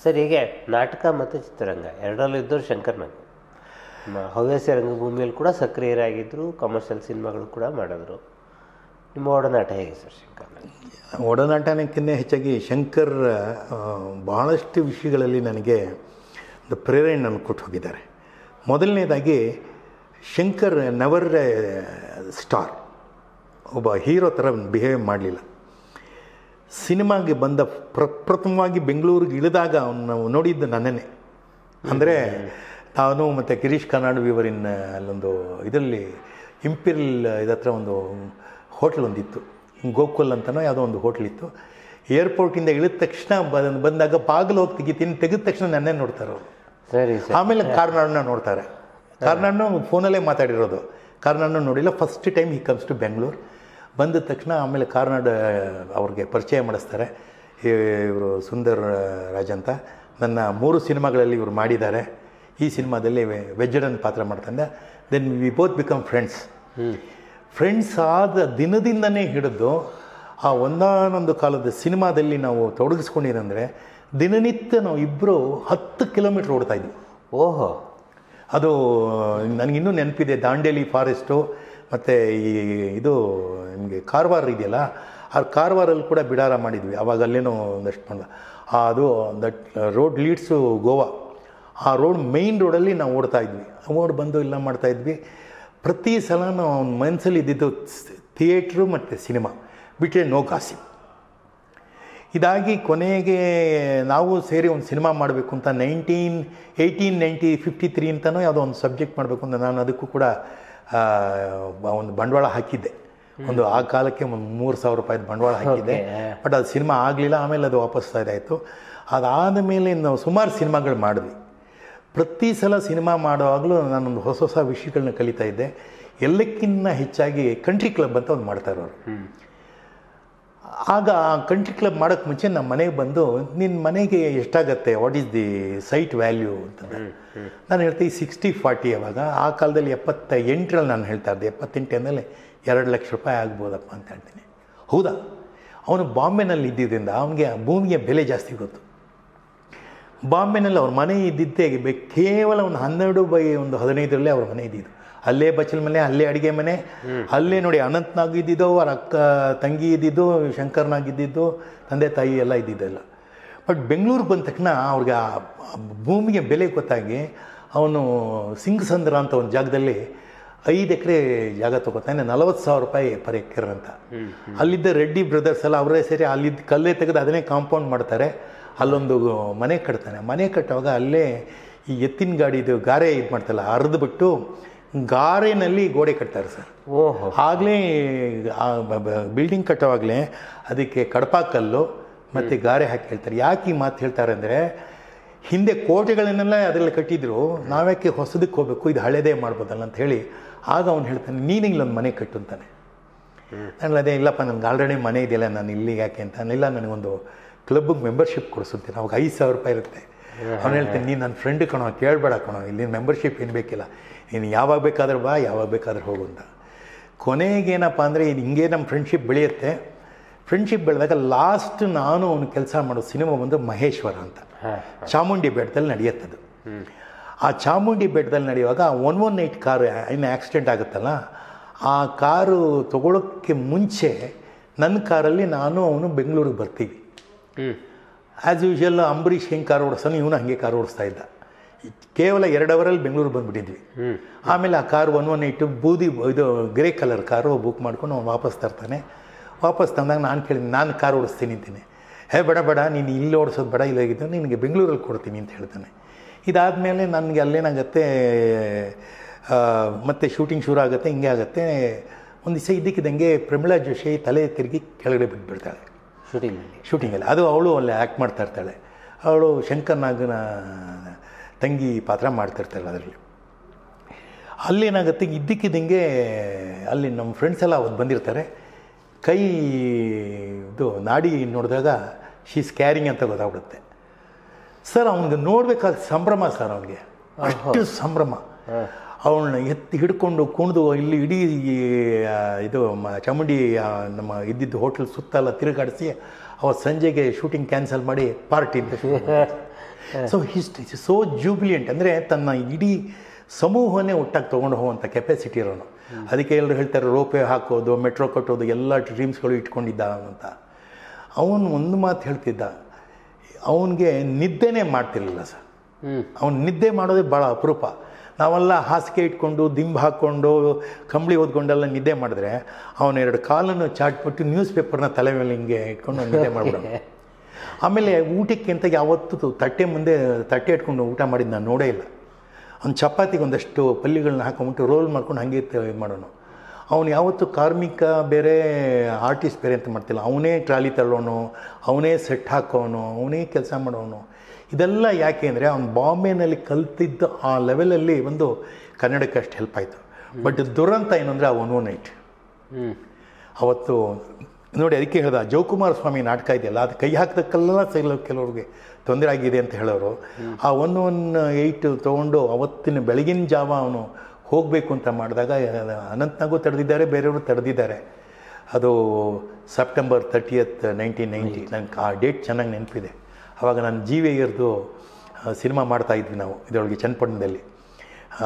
Sir ಹೀಗೆ ನಾಟಕ ಮತ್ತು ಚಿತ್ರರಂಗ ಎರಡರಲ್ಲೂ ಇದ್ದವರು ಶಂಕರ್ನಾಗ್ ನಮ್ಮ ಹವ್ಯಾಸಿ ರಂಗಭೂಮಿಯಲ್ಲಿ ಕೂಡ ಸಕ್ರಿಯರಾಗಿದ್ದರು ಕಮರ್ಷಿಯಲ್ ಸಿನಿಮಾಗಳು ಕೂಡ ಮಾಡಿದ್ರು ನಿಮ್ಮ ಒಡನಾಟ ಹೇಗೆ ಸರ್ ಶಂಕರ್ನಾಗ್ ಒಡನಾಟನಕ್ಕಿಂತ ಹೆಚ್ಚಾಗಿ ಶಂಕರ್ ಆ, ಬಹಳಷ್ಟು ವಿಷಯಗಳಲ್ಲಿ ನನಗೆ ಒಂದು ಪ್ರೇರಣೆ ನನಗೆ ಕೊಟ್ಟು ಹೋಗಿದ್ದಾರೆ ಮೊದಲನೇದಾಗಿ ಶಂಕರ್ ನೆವರ್ ಸ್ಟಾರ್ ಒಬ್ಬ ಹೀರೋ ಥರ ಬಿಹೇವ್ ಮಾಡಲಿಲ್ಲ ಸಿನಿಮಾಗೆ ಬಂದ ಪ್ರಪ್ರಥಮವಾಗಿ ಬೆಂಗಳೂರಿಗೆ ಇಳಿದಾಗ ಅವನು ನೋಡಿದ್ದು ನನ್ನನ್ನೇ ಅಂದರೆ ನಾನು ಮತ್ತು ಗಿರೀಶ್ ಕರ್ನಾಡ್ ವಿವರಿನ ಅಲ್ಲೊಂದು ಇದರಲ್ಲಿ ಇಂಪೀರಿಯಲ್ ಇದತ್ರ ಒಂದು ಹೋಟ್ಲ್ ಒಂದಿತ್ತು ಗೋಕುಲ್ ಅಂತನೋ ಯಾವುದೋ ಒಂದು ಹೋಟ್ಲ್ ಇತ್ತು ಏರ್ಪೋರ್ಟಿಂದ ಇಳಿದ ತಕ್ಷಣ ಬಂದ್- ಬಂದಾಗ ಬಾಗಿಲು ಹೋಗಿ ತೆಗಿತೀನಿ ತೆಗೆದ ತಕ್ಷಣ ನನ್ನೇ ನೋಡ್ತಾರೆ ಅವರು ಸರಿ ಸರ್ ಆಮೇಲೆ ಕಾರ್ನಾಡ್ನ ನೋಡ್ತಾರೆ ಕಾರ್ನಾಡ್ನ ಫೋನಲ್ಲೇ ಮಾತಾಡಿರೋದು ಕಾರ್ನಾಡ್ನ ನೋಡಿಲ್ಲ ಫಸ್ಟ್ ಟೈಮ್ ಈ ಕಮ್ಸ್ ಟು ಬೆಂಗಳೂರು ಬಂದ ತಕ್ಷಣ ಆಮೇಲೆ ಕಾರ್ನಾಡ್ ಅವ್ರಿಗೆ ಪರಿಚಯ ಮಾಡಿಸ್ತಾರೆ ಇವರು ಸುಂದರ್ ರಾಜ್ ಅಂತ ನನ್ನ ಮೂರು ಸಿನಿಮಾಗಳಲ್ಲಿ ಇವರು ಮಾಡಿದ್ದಾರೆ ಈ ಸಿನಿಮಾದಲ್ಲಿ ವೆಜ್ಜಡನ್ ಪಾತ್ರ ಮಾಡ್ತಂದೆ then we both become friends friends ಆದ ದಿನದಿಂದನೇ ಹಿಡಿದು ಆ ಒಂದಾನೊಂದು ಕಾಲದ ಸಿನಿಮಾದಲ್ಲಿ ನಾವು ತೊಡಗಿಸ್ಕೊಂಡಿರಂದರೆ ದಿನನಿತ್ಯ ನಾವು ಇಬ್ಬರು ಹತ್ತು ಕಿಲೋಮೀಟ್ರ್ ಓಡ್ತಾ ಇದ್ವಿ ಓಹೋ ಅದು ನನಗಿನ್ನೂ ನೆನಪಿದೆ ದಾಂಡೇಲಿ ಫಾರೆಸ್ಟು ಮತ್ತು ಈ ಇದು ನಿಮಗೆ ಕಾರವಾರ ಇದೆಯಲ್ಲ ಆ ಕಾರವಾರಲ್ಲಿ ಕೂಡ ಬಿಡಾರ ಮಾಡಿದ್ವಿ ಅವಾಗ ಅಲ್ಲೇನೋ ಒಂದಷ್ಟು ಮಾಡ ಅದು ದಟ್ ರೋಡ್ ಲೀಡ್ಸು ಗೋವಾ ಆ ರೋಡ್ ಮೇಯ್ನ್ ರೋಡಲ್ಲಿ ನಾವು ಓಡ್ತಾ ಇದ್ವಿ ಓಡ್ ಬಂದು ಎಲ್ಲ ಮಾಡ್ತಾ ಇದ್ವಿ ಪ್ರತಿ ಸಲ ನಾವು ಅವ್ನ ಮನಸ್ಸಲ್ಲಿ ಇದ್ದಿದ್ದು ಥಿಯೇಟ್ರು ಮತ್ತು ಸಿನಿಮಾ ಬಿಟ್ಟರೆ ನೋ ಕಾಸಿ ಇದಾಗಿ ಕೊನೆಗೆ ನಾವು ಸೇರಿ ಒಂದು ಸಿನಿಮಾ ಮಾಡಬೇಕು ಅಂತ nineteen eighteen ninety fifty three ಅಂತನೋ ಯಾವುದೋ ಒಂದು ಸಬ್ಜೆಕ್ಟ್ ಮಾಡಬೇಕು ಅಂತ ನಾನು ಅದಕ್ಕೂ ಕೂಡ ಆ, ಒಂದು ಬಂಡವಾಳ ಹಾಕಿದ್ದೆ ಒಂದು ಆ ಕಾಲಕ್ಕೆ ಒಂದು ಮೂರು ಸಾವಿರ ರೂಪಾಯಿದು ಬಂಡವಾಳ ಹಾಕಿದ್ದೆ ಬಟ್ ಅದು ಸಿನಿಮಾ ಆಗಲಿಲ್ಲ ಆಮೇಲೆ ಅದು ವಾಪಸ್ ಇದಾಯಿತು ಅದಾದ ಮೇಲೆ ನಾವು ಸುಮಾರು ಸಿನಿಮಾಗಳು ಮಾಡಿದ್ವಿ ಪ್ರತಿ ಸಲ ಸಿನಿಮಾ ಮಾಡುವಾಗಲೂ ನಾನೊಂದು ಹೊಸ ಹೊಸ ವಿಷಯಗಳನ್ನ ಕಲಿತಾ ಇದ್ದೆ ಎಲ್ಲಕ್ಕಿಂತ ಹೆಚ್ಚಾಗಿ ಕಂಟ್ರಿ ಕ್ಲಬ್ ಅಂತ ಒಂದು ಮಾಡ್ತಾರೆ ಅವರು ಆಗ ಆ ಕಂಟ್ರಿ ಕ್ಲಬ್ ಮಾಡೋಕ್ಕೆ ಮುಂಚೆ ನಮ್ಮ ಮನೆಗೆ ಬಂದು ನಿನ್ನ ಮನೆಗೆ ಎಷ್ಟಾಗತ್ತೆ what is the site value ಅಂತಂದ್ರೆ ನಾನು ಹೇಳ್ತೀನಿ ಸಿಕ್ಸ್ಟಿ ಫಾರ್ಟಿ ಅವಾಗ ಆ ಕಾಲದಲ್ಲಿ ಎಪ್ಪತ್ತ ಎಂಟರಲ್ಲಿ ನಾನು ಹೇಳ್ತಾ ಇದ್ದೆ ಎಪ್ಪತ್ತೆಂಟು ಅಂದಮೇಲೆ ಎರಡು ಲಕ್ಷ ರೂಪಾಯಿ ಆಗ್ಬೋದಪ್ಪ ಅಂತ ಹೇಳ್ತೀನಿ ಹೌದಾ ಅವನು ಬಾಂಬೆನಲ್ಲಿ ಇದ್ದಿದ್ದರಿಂದ ಅವನಿಗೆ ಭೂಮಿಗೆ ಬೆಲೆ ಜಾಸ್ತಿ ಗೊತ್ತು ಬಾಂಬೆನಲ್ಲಿ ಅವ್ರ ಮನೆ ಇದ್ದಿದ್ದೇ ಬೆ- ಕೇವಲ ಒಂದು ಹನ್ನೆರಡು ಬೈ ಒಂದು ಹದಿನೈದರಲ್ಲೇ ಅವ್ರ ಮನೆ ಇದ್ದಿದ್ದು ಅಲ್ಲೇ ಬಚ್ಚಲ ಮನೆ ಅಲ್ಲೇ ಅಡುಗೆ ಮನೆ ಅಲ್ಲೇ ನೋಡಿ ಅನಂತ್ನಾಗ್ ಇದ್ದಿದ್ದು ಅವ್ರ ಅಕ್ಕ ತಂಗಿ ಇದ್ದಿದ್ದು ಶಂಕರ್ನಾಗ್ ಇದ್ದಿದ್ದು ತಂದೆ ತಾಯಿ ಎಲ್ಲ ಇದ್ದಿದ್ದೆಲ್ಲ ಬಟ್ ಬೆಂಗಳೂರಿಗೆ ಬಂದ ತಕ್ಷಣ ಅವ್ರಿಗೆ ಆ ಆ ಭೂಮಿಗೆ ಬೆಲೆ ಗೊತ್ತಾಗಿ ಅವನು ಸಿಂಗಸಂದ್ರ ಅಂತ ಒಂದು ಜಾಗದಲ್ಲಿ ಐದು ಎಕರೆ ಜಾಗ ತಗೋತಾನೆ ನಲವತ್ತು ಸಾವಿರ ರೂಪಾಯಿ ಪರ್ ಎಕರ್ ಅಂತ ಅಲ್ಲಿದ್ದ ರೆಡ್ಡಿ ಬ್ರದರ್ಸ್ ಎಲ್ಲ ಅವರೇ ಸೇರಿ ಅಲ್ಲಿದ್ದ ಕಲ್ಲೇ ತೆಗೆದು ಅದನ್ನೇ ಕಾಂಪೌಂಡ್ ಮಾಡ್ತಾರೆ ಅಲ್ಲೊಂದು ಮನೆ ಕಟ್ತಾನೆ ಮನೆ ಕಟ್ಟುವಾಗ ಅಲ್ಲೇ ಈ ಎತ್ತಿನ ಗಾಡಿದು ಗಾರೆ ಇದು ಮಾಡ್ತಲ್ಲ ಅರ್ದು ಬಿಟ್ಟು ಗಾರೆನಲ್ಲಿ ಗೋಡೆ ಕಟ್ತಾರೆ ಸರ್ ಓಹೋ ಆಗಲೇ ಬಿಲ್ಡಿಂಗ್ ಕಟ್ಟೋವಾಗಲೇ ಅದಕ್ಕೆ ಕಡಪ ಕಲ್ಲು ಮತ್ತು ಗಾರೆ ಹಾಕಿ ಹೇಳ್ತಾರೆ ಯಾಕೆ ಈ ಮಾತು ಹೇಳ್ತಾರೆ ಅಂದರೆ ಹಿಂದೆ ಕೋಟೆಗಳನ್ನೆಲ್ಲ ಅದರಲ್ಲಿ ಕಟ್ಟಿದ್ರು ನಾವ್ಯಾಕೆ ಹೊಸದಕ್ಕೆ ಹೋಗಬೇಕು ಇದು ಹಳೇದೇ ಮಾಡ್ಬೋದಲ್ಲ ಅಂತ ಹೇಳಿ ಆಗ ಅವ್ನು ಹೇಳ್ತಾನೆ ನೀನು ಇಲ್ಲೊಂದು ಮನೆ ಕಟ್ಟು ಅಂತಾನೆ ನಾನು ಅದೇ ಇಲ್ಲಪ್ಪ ನನಗೆ ಆಲ್ರೆಡಿ ಮನೆ ಇದೆಯಲ್ಲ ನಾನು ಇಲ್ಲಿಗೆ ಯಾಕೆ ಅಂತ ಇಲ್ಲ ನನಗೊಂದು ಕ್ಲಬ್ಗೆ ಮೆಂಬರ್ಶಿಪ್ ಕೊಡಿಸುತ್ತೇನೆ ಅವಾಗ ಐದು ಸಾವಿರ ರೂಪಾಯಿ ಇರುತ್ತೆ ಅವ್ನು ಹೇಳ್ತಾನೆ ನೀನು ನನ್ನ ಫ್ರೆಂಡ್ ಕಣೋ ಕೇಳಬೇಡ ಕಣೋ ಇಲ್ಲಿ ಮೆಂಬರ್ಶಿಪ್ ಏನು ಬೇಕಿಲ್ಲ ನೀನು ಯಾವಾಗ ಬೇಕಾದ್ರೆ ಬಾ ಯಾವಾಗ ಬೇಕಾದ್ರೆ ಹೋಗು ಅಂತ ಕೊನೆಗೇನಪ್ಪ ಅಂದರೆ ಇದು ಹಿಂಗೆ ನಮ್ಮ ಫ್ರೆಂಡ್ಶಿಪ್ ಬೆಳೆಯುತ್ತೆ ಫ್ರೆಂಡ್ಶಿಪ್ ಬೆಳೆದಾಗ ಲಾಸ್ಟ್ ನಾನು ಅವನು ಕೆಲಸ ಮಾಡೋ ಸಿನಿಮಾ ಬಂದು ಮಹೇಶ್ವರ ಅಂತ ಚಾಮುಂಡಿ ಬೆಟ್ಟದಲ್ಲಿ ನಡೆಯುತ್ತದು ಆ ಚಾಮುಂಡಿ ಬೆಟ್ಟದಲ್ಲಿ ನಡೆಯುವಾಗ ಒನ್ ಒನ್ ಏಯ್ಟ್ ಕಾರು ಇನ್ನು ಆಕ್ಸಿಡೆಂಟ್ ಆಗುತ್ತಲ್ಲ ಆ ಕಾರು ತಗೊಳ್ಳೋಕ್ಕೆ ಮುಂಚೆ ನನ್ನ ಕಾರಲ್ಲಿ ನಾನು ಅವನು ಬೆಂಗಳೂರಿಗೆ ಬರ್ತೀವಿ ಹ್ಞೂ ಆ್ಯಸ್ ಯೂಶುವಲ್ ಅಂಬರೀಷ್ ಹೆಂಗೆ ಕಾರ್ ಓಡಿಸ್ತಾನೆ ಇವನು ಹಾಗೆ ಕಾರ್ ಓಡಿಸ್ತಾ ಇದ್ದ ಕೇವಲ ಎರಡು ಅವರಲ್ಲಿ ಬೆಂಗಳೂರು ಬಂದುಬಿಟ್ಟಿದ್ವಿ ಆಮೇಲೆ ಆ ಕಾರ್ ಒನ್ ಒನ್ ಏಯ್ಟು ಬೂದಿ ಇದು ಗ್ರೇ ಕಲರ್ ಕಾರು ಬುಕ್ ಮಾಡ್ಕೊಂಡು ಅವ್ನು ವಾಪಸ್ ತರ್ತಾನೆ ವಾಪಸ್ ತಂದಾಗ ನಾನು ಕೇಳಿದ್ದೀನಿ ನಾನು ಕಾರ್ ಓಡಿಸ್ತೀನಿ ಅಂತೀನಿ ಹೇ ಬೇಡ ಬೇಡ ನೀನು ಇಲ್ಲಿ ಓಡಿಸೋದು ಬೇಡ ಇಲ್ಲಾಗಿದ್ದು ನಿನಗೆ ಬೆಂಗಳೂರಲ್ಲಿ ಕೊಡ್ತೀನಿ ಅಂತ ಹೇಳ್ತಾನೆ ಇದಾದಮೇಲೆ ನನಗೆ ಅಲ್ಲೇನಾಗತ್ತೆ ಆ, ಮತ್ತೆ ಶೂಟಿಂಗ್ ಶುರು ಆಗುತ್ತೆ ಹಿಂಗೆ ಆಗುತ್ತೆ ಒಂದು ದಿವಸ ಇದ್ದಕ್ಕಿದ್ದಂಗೆ ಪ್ರಮಿಳಾ ಜೋಶಿ ತಲೆ ತಿರುಗಿ ಕೆಳಗಡೆ ಬಿಟ್ಬಿಡ್ತಾಳೆ ಶೂಟಿಂಗಲ್ಲಿ ಶೂಟಿಂಗಲ್ಲಿ ಅದು ಅವಳು ಅಲ್ಲಿ ಆ್ಯಕ್ಟ್ ಮಾಡ್ತಾ ಇರ್ತಾಳೆ ಅವಳು ಶಂಕರ್ ನಾಗನ ತಂಗಿ ಪಾತ್ರ ಮಾಡ್ತಾ ಇರ್ತಾಳೆ ಅದರಲ್ಲಿ ಅಲ್ಲೇನಾಗುತ್ತೆ ಇದ್ದಕ್ಕಿದ್ದಂಗೆ ಅಲ್ಲಿ ನಮ್ಮ ಫ್ರೆಂಡ್ಸ್ ಎಲ್ಲ ಅವತ್ತು ಬಂದಿರ್ತಾರೆ ಕೈ ಇದು ನಾಡಿ ನೋಡಿದಾಗ ಶೀಸ್ ಕ್ಯಾರಿಂಗ್ ಅಂತ ಗೊತ್ತಾಗ್ಬಿಡುತ್ತೆ ಸರ್ ಅವನಿಗೆ ನೋಡ್ಬೇಕಾದ ಸಂಭ್ರಮ ಸರ್ ಅವನಿಗೆ ಅಷ್ಟು ಸಂಭ್ರಮ ಅವಳನ್ನ ಎತ್ತಿ ಹಿಡ್ಕೊಂಡು ಕುಣಿದು ಇಲ್ಲಿ ಇಡೀ ಈ, ಆ, ಇದು ಮ- ಚಾಮುಂಡಿ ಆ, ನಮ್ಮ ಇದ್ದಿದ್ದು ಹೋಟೆಲ್ ಸುತ್ತಲ್ಲ ತಿರುಗಾಡಿಸಿ ಅವತ್ತು ಸಂಜೆಗೆ ಶೂಟಿಂಗ್ ಕ್ಯಾನ್ಸಲ್ ಮಾಡಿ ಪಾರ್ಟಿ ಅಂತ ಶುರು ಮಾಡಿದ್ರು. ಸೊ ಹಿಸ್ಟ್ ಸೋ ಜೂಬಿಲಿಯಂಟ್ ಅಂದರೆ ತನ್ನ ಇಡೀ ಸಮೂಹನೇ ಒಟ್ಟಾಗಿ ತೊಗೊಂಡು ಹೋಗುವಂಥ ಕೆಪಾಸಿಟಿ ಇರೋನು ಅದಕ್ಕೆ ಎಲ್ಲರೂ ಹೇಳ್ತಾರೆ ರೋಪೆ ಹಾಕೋದು ಮೆಟ್ರೋ ಕಟ್ಟೋದು ಎಲ್ಲ ಡ್ರೀಮ್ಸ್ಗಳು ಇಟ್ಕೊಂಡಿದ್ದ ಅಂತ ಅವನು ಒಂದು ಮಾತು ಹೇಳ್ತಿದ್ದ ಅವನಿಗೆ ನಿದ್ದೆನೇ ಮಾಡ್ತಿರ್ಲಿಲ್ಲ ಸರ್ ಹ್ಞೂ ಅವ್ನು ನಿದ್ದೆ ಮಾಡೋದೇ ಭಾಳ ಅಪರೂಪ ನಾವೆಲ್ಲ ಹಾಸಿಗೆ ಇಟ್ಕೊಂಡು ದಿಂಬು ಹಾಕ್ಕೊಂಡು ಕಂಬಳಿ ಓದ್ಕೊಂಡೆಲ್ಲ ನಿದ್ದೆ ಮಾಡಿದ್ರೆ ಅವನ ಎರಡು ಕಾಲನ್ನು ಚಾಟ್ಬಿಟ್ಟು ನ್ಯೂಸ್ ಪೇಪರ್ನ ತಲೆ ಮೇಲೆ ಹಿಂಗೆ ಇಟ್ಕೊಂಡು ನಿದ್ದೆ ಮಾಡ್ಬಿಡೋನು ಆಮೇಲೆ ಊಟಕ್ಕೆ ಅಂತ ಯಾವತ್ತೂ ತಟ್ಟೆ ಮುಂದೆ ತಟ್ಟೆ ಇಟ್ಕೊಂಡು ಊಟ ಮಾಡಿದ್ದು ನಾನು ನೋಡೇ ಇಲ್ಲ ಅವ್ನು ಚಪಾತಿಗೆ ಒಂದಷ್ಟು ಪಲ್ಯಗಳನ್ನ ಹಾಕೊಂಬಿಟ್ಟು ರೋಲ್ ಮಾಡ್ಕೊಂಡು ಹಾಗೆ ಇದು ಮಾಡೋನು ಅವನು ಯಾವತ್ತೂ ಕಾರ್ಮಿಕ ಬೇರೆ ಆರ್ಟಿಸ್ಟ್ ಬೇರೆ ಅಂತ ಮಾಡ್ತಿಲ್ಲ ಅವನೇ ಟ್ರಾಲಿ ತಳ್ಳೋನು ಅವನೇ ಸೆಟ್ ಹಾಕೋನು ಅವನೇ ಕೆಲಸ ಮಾಡೋನು ಇದೆಲ್ಲ ಯಾಕೆ ಅಂದರೆ ಅವ್ನು ಬಾಂಬೆನಲ್ಲಿ ಕಲ್ತಿದ್ದ ಆ ಲೆವೆಲಲ್ಲಿ ಒಂದು ಕನ್ನಡಕ್ಕೆ ಅಷ್ಟು ಹೆಲ್ಪ್ ಆಯಿತು ಬಟ್ ದುರಂತ ಏನಂದರೆ ಆ ಒನ್ ಒನ್ ನೈಟ್ ಹ್ಞೂ ಅವತ್ತು ನೋಡಿ ಅದಕ್ಕೆ ಹೇಳ್ದ ಜೋಕುಮಾರ ಸ್ವಾಮಿ ನಾಟಕ ಇದೆಯಲ್ಲ ಅದು ಕೈ ಹಾಕಿದಕ್ಕೆಲ್ಲ ಸಿಗಲು ಕೆಲವ್ರಿಗೆ ತೊಂದರೆ ಆಗಿದೆ ಅಂತ ಹೇಳೋರು ಆ ಒನ್ ಒನ್ ಏಯ್ಟ್ ತೊಗೊಂಡು ಅವತ್ತಿನ ಬೆಳಗಿನ ಜಾವ ಅವನು ಹೋಗಬೇಕು ಅಂತ ಮಾಡಿದಾಗ ಅನಂತ್ನಾಗೂ ತಡೆದಿದ್ದಾರೆ ಬೇರೆಯವರು ತಡೆದಿದ್ದಾರೆ ಅದು ಸೆಪ್ಟೆಂಬರ್ ತರ್ಟಿಯತ್ ನೈನ್ಟೀನ್ ನೈಂಟಿ ನನಗೆ ಆ ಡೇಟ್ ಚೆನ್ನಾಗಿ ನೆನಪಿದೆ ಆವಾಗ ನಾನು ಜಿ ವಿ ಅಯ್ಯರ್ದು ಸಿನಿಮಾ ಮಾಡ್ತಾ ಇದ್ವಿ ನಾವು ಇದರೊಳಗೆ ಚನ್ನಪಟ್ಟಣದಲ್ಲಿ ಆ,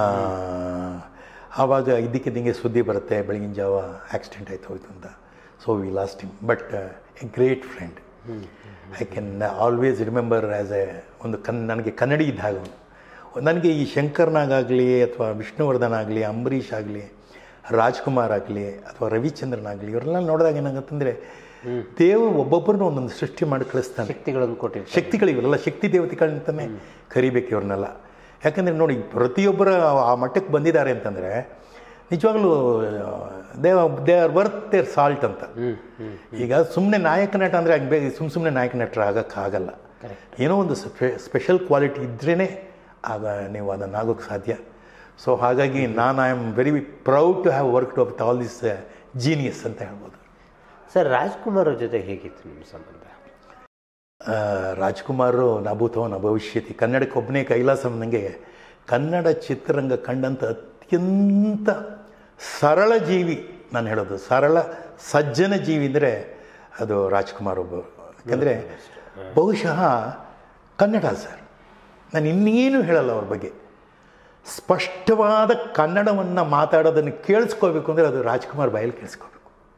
ಆವಾಗ ಇದ್ದಕ್ಕಿದ್ದಂಗೆ ಸುದ್ದಿ ಬರುತ್ತೆ ಬೆಳಗಿನ ಜಾವ ಆಕ್ಸಿಡೆಂಟ್ ಆಯ್ತು ಹೋಯ್ತು ಅಂತ so we lost him but a great friend I can always remember as a ಒಂದು ಕನ್ ನನಗೆ ಕನ್ನಡಿ ಇದ್ದ ಹಾಗೆ ಅವನು. ನನಗೆ ಈ ಶಂಕರ್ನಾಗಾಗಲಿ ಅಥವಾ ವಿಷ್ಣುವರ್ಧನ್ ಆಗಲಿ ಅಂಬರೀಷ್ ಆಗಲಿ ರಾಜ್ಕುಮಾರ್ ಆಗಲಿ ಅಥವಾ ರವಿಚಂದ್ರನ್ ಆಗಲಿ ಇವರೆಲ್ಲ ನೋಡಿದಾಗ ಏನಾಗುತ್ತಂದರೆ ದೇವರು ಒಬ್ಬೊಬ್ಬರನ್ನ ಒಂದೊಂದು ಸೃಷ್ಟಿ ಮಾಡಿ ಕಳಿಸ್ತಾನೆ ಶಕ್ತಿಗಳನ್ನು ಕೊಟ್ಟಿರ್ತಾರೆ ಶಕ್ತಿಗಳು ಇವರೆಲ್ಲ ಶಕ್ತಿ ದೇವತೆಗಳಂತಾನೆ ಕರಿಬೇಕು ಇವ್ರನ್ನೆಲ್ಲ ಯಾಕಂದರೆ ನೋಡಿ ಪ್ರತಿಯೊಬ್ಬರ ಆ ಮಟ್ಟಕ್ಕೆ ಬಂದಿದ್ದಾರೆ ಅಂತಂದರೆ ನಿಜವಾಗ್ಲೂ they they are worth their salt ಅಂತ ಹ್ಞೂ ಹ್ಞೂ ಈಗ ಸುಮ್ಮನೆ ನಾಯಕ ನಟ ಅಂದರೆ ಹಂಗೆ ಬೇಗ ಸುಮ್ಮ ಸುಮ್ಮನೆ ನಾಯಕ ನಟರು ಆಗೋಕ್ಕಾಗಲ್ಲ ಏನೋ ಒಂದು ಸ್ಪೆ ಸ್ಪೆಷಲ್ ಕ್ವಾಲಿಟಿ ಇದ್ರೇ ಆಗ ನೀವು ಅದನ್ನು ಆಗೋಕ್ಕೆ ಸಾಧ್ಯ ಸೊ ಹಾಗಾಗಿ ನಾನು I am very proud to have worked with all this genius ಅಂತ ಹೇಳ್ಬೋದು ಸರ್ ರಾಜ್ಕುಮಾರ್ ಅವ್ರ ಜೊತೆ ಹೇಗಿತ್ತು ನಿಮ್ಮ ಸಂಬಂಧ ಆ, ರಾಜ್ಕುಮಾರು ನಭೂತೋ ನ ಭವಿಷ್ಯತಿ ಕನ್ನಡಕ್ಕೆ ಒಬ್ಬನೇ ಕೈಲಾಸ ನನಗೆ ಕನ್ನಡ ಚಿತ್ರರಂಗ ಕಂಡಂಥ ಅತ್ಯಂತ ಸರಳ ಜೀವಿ ನಾನು ಹೇಳೋದು ಸರಳ ಸಜ್ಜನ ಜೀವಿ ಅಂದರೆ ಅದು ರಾಜ್ಕುಮಾರ್ ಒಬ್ಬ ಯಾಕಂದರೆ ಬಹುಶಃ ಕನ್ನಡ ಸರ್ ನಾನು ಇನ್ನೇನು ಹೇಳಲ್ಲ ಅವ್ರ ಬಗ್ಗೆ ಸ್ಪಷ್ಟವಾದ ಕನ್ನಡವನ್ನು ಮಾತಾಡೋದನ್ನು ಕೇಳಿಸ್ಕೋಬೇಕು ಅಂದರೆ ಅದು ರಾಜ್ಕುಮಾರ್ ಬಾಯಲ್ಲಿ ಕೇಳಿಸ್ಕೋಬೇಕು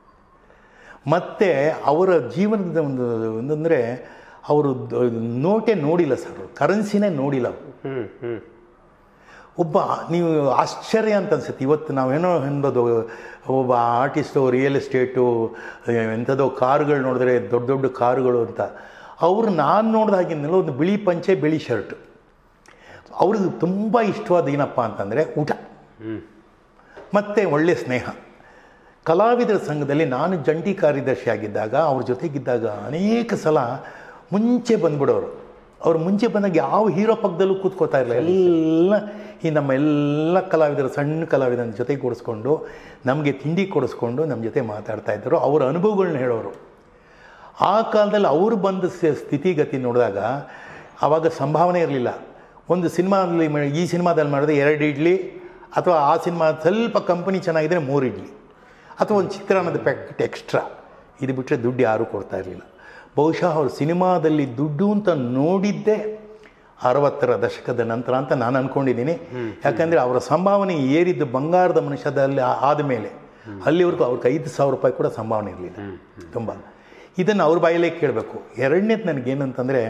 ಮತ್ತು ಅವರ ಜೀವನದ ಒಂದು ಒಂದಂದರೆ ಅವರು ದ- ನೋಟೇ ನೋಡಿಲ್ಲ ಸರ್ ಕರೆನ್ಸಿನೇ ನೋಡಿಲ್ಲ ಅವರು ಹ್ಞೂ ಹ್ಞೂ ಒಬ್ಬ ನೀವು ಆಶ್ಚರ್ಯ ಅಂತ ಅನ್ಸುತ್ತೆ ಇವತ್ತು ನಾವೇನೋ ಎಂಬುದು ಒಬ್ಬ ಆರ್ಟಿಸ್ಟು ರಿಯಲ್ ಎಸ್ಟೇಟು ಎಂಥದೋ ಕಾರುಗಳು ನೋಡಿದ್ರೆ ದೊಡ್ಡ ದೊಡ್ಡ ಕಾರುಗಳು ಅಂತ ಅವ್ರು ನಾನು ನೋಡಿದಾಗಿಂದಲೂ ಒಂದು ಬಿಳಿ ಪಂಚೆ ಬಿಳಿ ಶರ್ಟು ಅವ್ರಿಗೆ ತುಂಬ ಇಷ್ಟವಾದ ಏನಪ್ಪ ಅಂತಂದರೆ ಊಟ ಹ್ಞೂ ಮತ್ತು ಒಳ್ಳೆಯ ಸ್ನೇಹ ಕಲಾವಿದರ ಸಂಘದಲ್ಲಿ ನಾನು ಜಂಟಿ ಕಾರ್ಯದರ್ಶಿ ಆಗಿದ್ದಾಗ ಅವ್ರ ಜೊತೆಗಿದ್ದಾಗ ಅನೇಕ ಸಲ ಮುಂಚೆ ಬಂದ್ಬಿಡೋರು ಅವ್ರು ಮುಂಚೆ ಬಂದಾಗ ಯಾವ ಹೀರೋ ಪಕ್ಕದಲ್ಲೂ ಕೂತ್ಕೋತಾ ಇರಲಿಲ್ಲ ಎಲ್ಲ ಈ ನಮ್ಮ ಎಲ್ಲ ಕಲಾವಿದರು ಸಣ್ಣ ಕಲಾವಿದನ ಜೊತೆ ಕೂಡಿಸ್ಕೊಂಡು ನಮಗೆ ತಿಂಡಿ ಕೊಡಿಸ್ಕೊಂಡು ನಮ್ಮ ಜೊತೆ ಮಾತಾಡ್ತಾ ಇದ್ದರು ಅವರ ಅನುಭವಗಳನ್ನ ಹೇಳೋರು ಆ ಕಾಲದಲ್ಲಿ ಅವರು ಬಂದ ಸ- ಸ್ಥಿತಿಗತಿ ನೋಡಿದಾಗ ಆವಾಗ ಸಂಭಾವನೆ ಇರಲಿಲ್ಲ ಒಂದು ಸಿನಿಮಾದಲ್ಲಿ ಮ- ಈ ಸಿನಿಮಾದಲ್ಲಿ ಮಾಡಿದ್ರೆ ಎರಡು ಇಡ್ಲಿ ಅಥವಾ ಆ ಸಿನಿಮಾ ಸ್ವಲ್ಪ ಕಂಪನಿ ಚೆನ್ನಾಗಿದ್ರೆ ಮೂರು ಇಡ್ಲಿ ಅಥವಾ ಒಂದು ಚಿತ್ರಾನ್ನದ ಪ್ಯಾಕೆಟ್ ಎಕ್ಸ್ಟ್ರಾ ಇದು ಬಿಟ್ಟರೆ ದುಡ್ಡು ಯಾರೂ ಕೊಡ್ತಾ ಇರಲಿಲ್ಲ ಬಹುಶಃ ಅವರು ಸಿನಿಮಾದಲ್ಲಿ ದುಡ್ಡು ಅಂತ ನೋಡಿದ್ದೇ ಅರವತ್ತರ ದಶಕದ ನಂತರ ಅಂತ ನಾನು ಅಂದ್ಕೊಂಡಿದ್ದೀನಿ ಯಾಕಂದರೆ ಅವರ ಸಂಭಾವನೆ ಏರಿದ್ದು ಬಂಗಾರದ ಮನುಷ್ಯದಲ್ಲಿ ಆದಮೇಲೆ ಅಲ್ಲಿವರೆಗೂ ಅವ್ರಿಗೆ ಐದು ಸಾವಿರ ರೂಪಾಯಿ ಕೂಡ ಸಂಭಾವನೆ ಇರಲಿಲ್ಲ ತುಂಬ ಇದನ್ನು ಅವ್ರ ಬಾಯಲ್ಲೇ ಕೇಳಬೇಕು ಎರಡನೇದು ನನಗೇನಂತಂದರೆ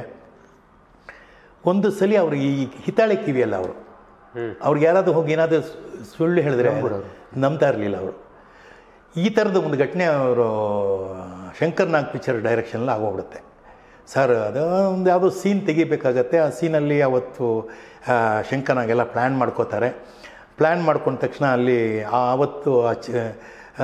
ಒಂದು ಸಲ ಅವರು ಈ ಹಿತಾಳೆ ಕಿವಿಯಲ್ಲ ಅವರು ಹ್ಮ್. ಅವ್ರಿಗೆ ಯಾರಾದರೂ ಹೋಗಿ ಏನಾದರೂ ಸುಳ್ಳು ಹೇಳಿದ್ರೆ ನಂಬ್ತಾ ಇರಲಿಲ್ಲ ಅವರು ಈ ಥರದ ಒಂದು ಘಟನೆ ಅವರು ಶಂಕರ್ ನಾಗ್ ಪಿಕ್ಚರ್ ಡೈರೆಕ್ಷನಲ್ಲಿ ಆಗೋಗ್ಬಿಡುತ್ತೆ ಸರ್ ಅದು ಒಂದು ಯಾವುದೋ ಸೀನ್ ತೆಗಿಬೇಕಾಗತ್ತೆ ಆ ಸೀನಲ್ಲಿ ಅವತ್ತು ಆ, ಶಂಕರ್ ನಾಗೆಲ್ಲ ಪ್ಲ್ಯಾನ್ ಮಾಡ್ಕೋತಾರೆ ಪ್ಲ್ಯಾನ್ ಮಾಡ್ಕೊಂಡ ತಕ್ಷಣ ಅಲ್ಲಿ ಆ ಅವತ್ತು ಆ ಚ ಆ,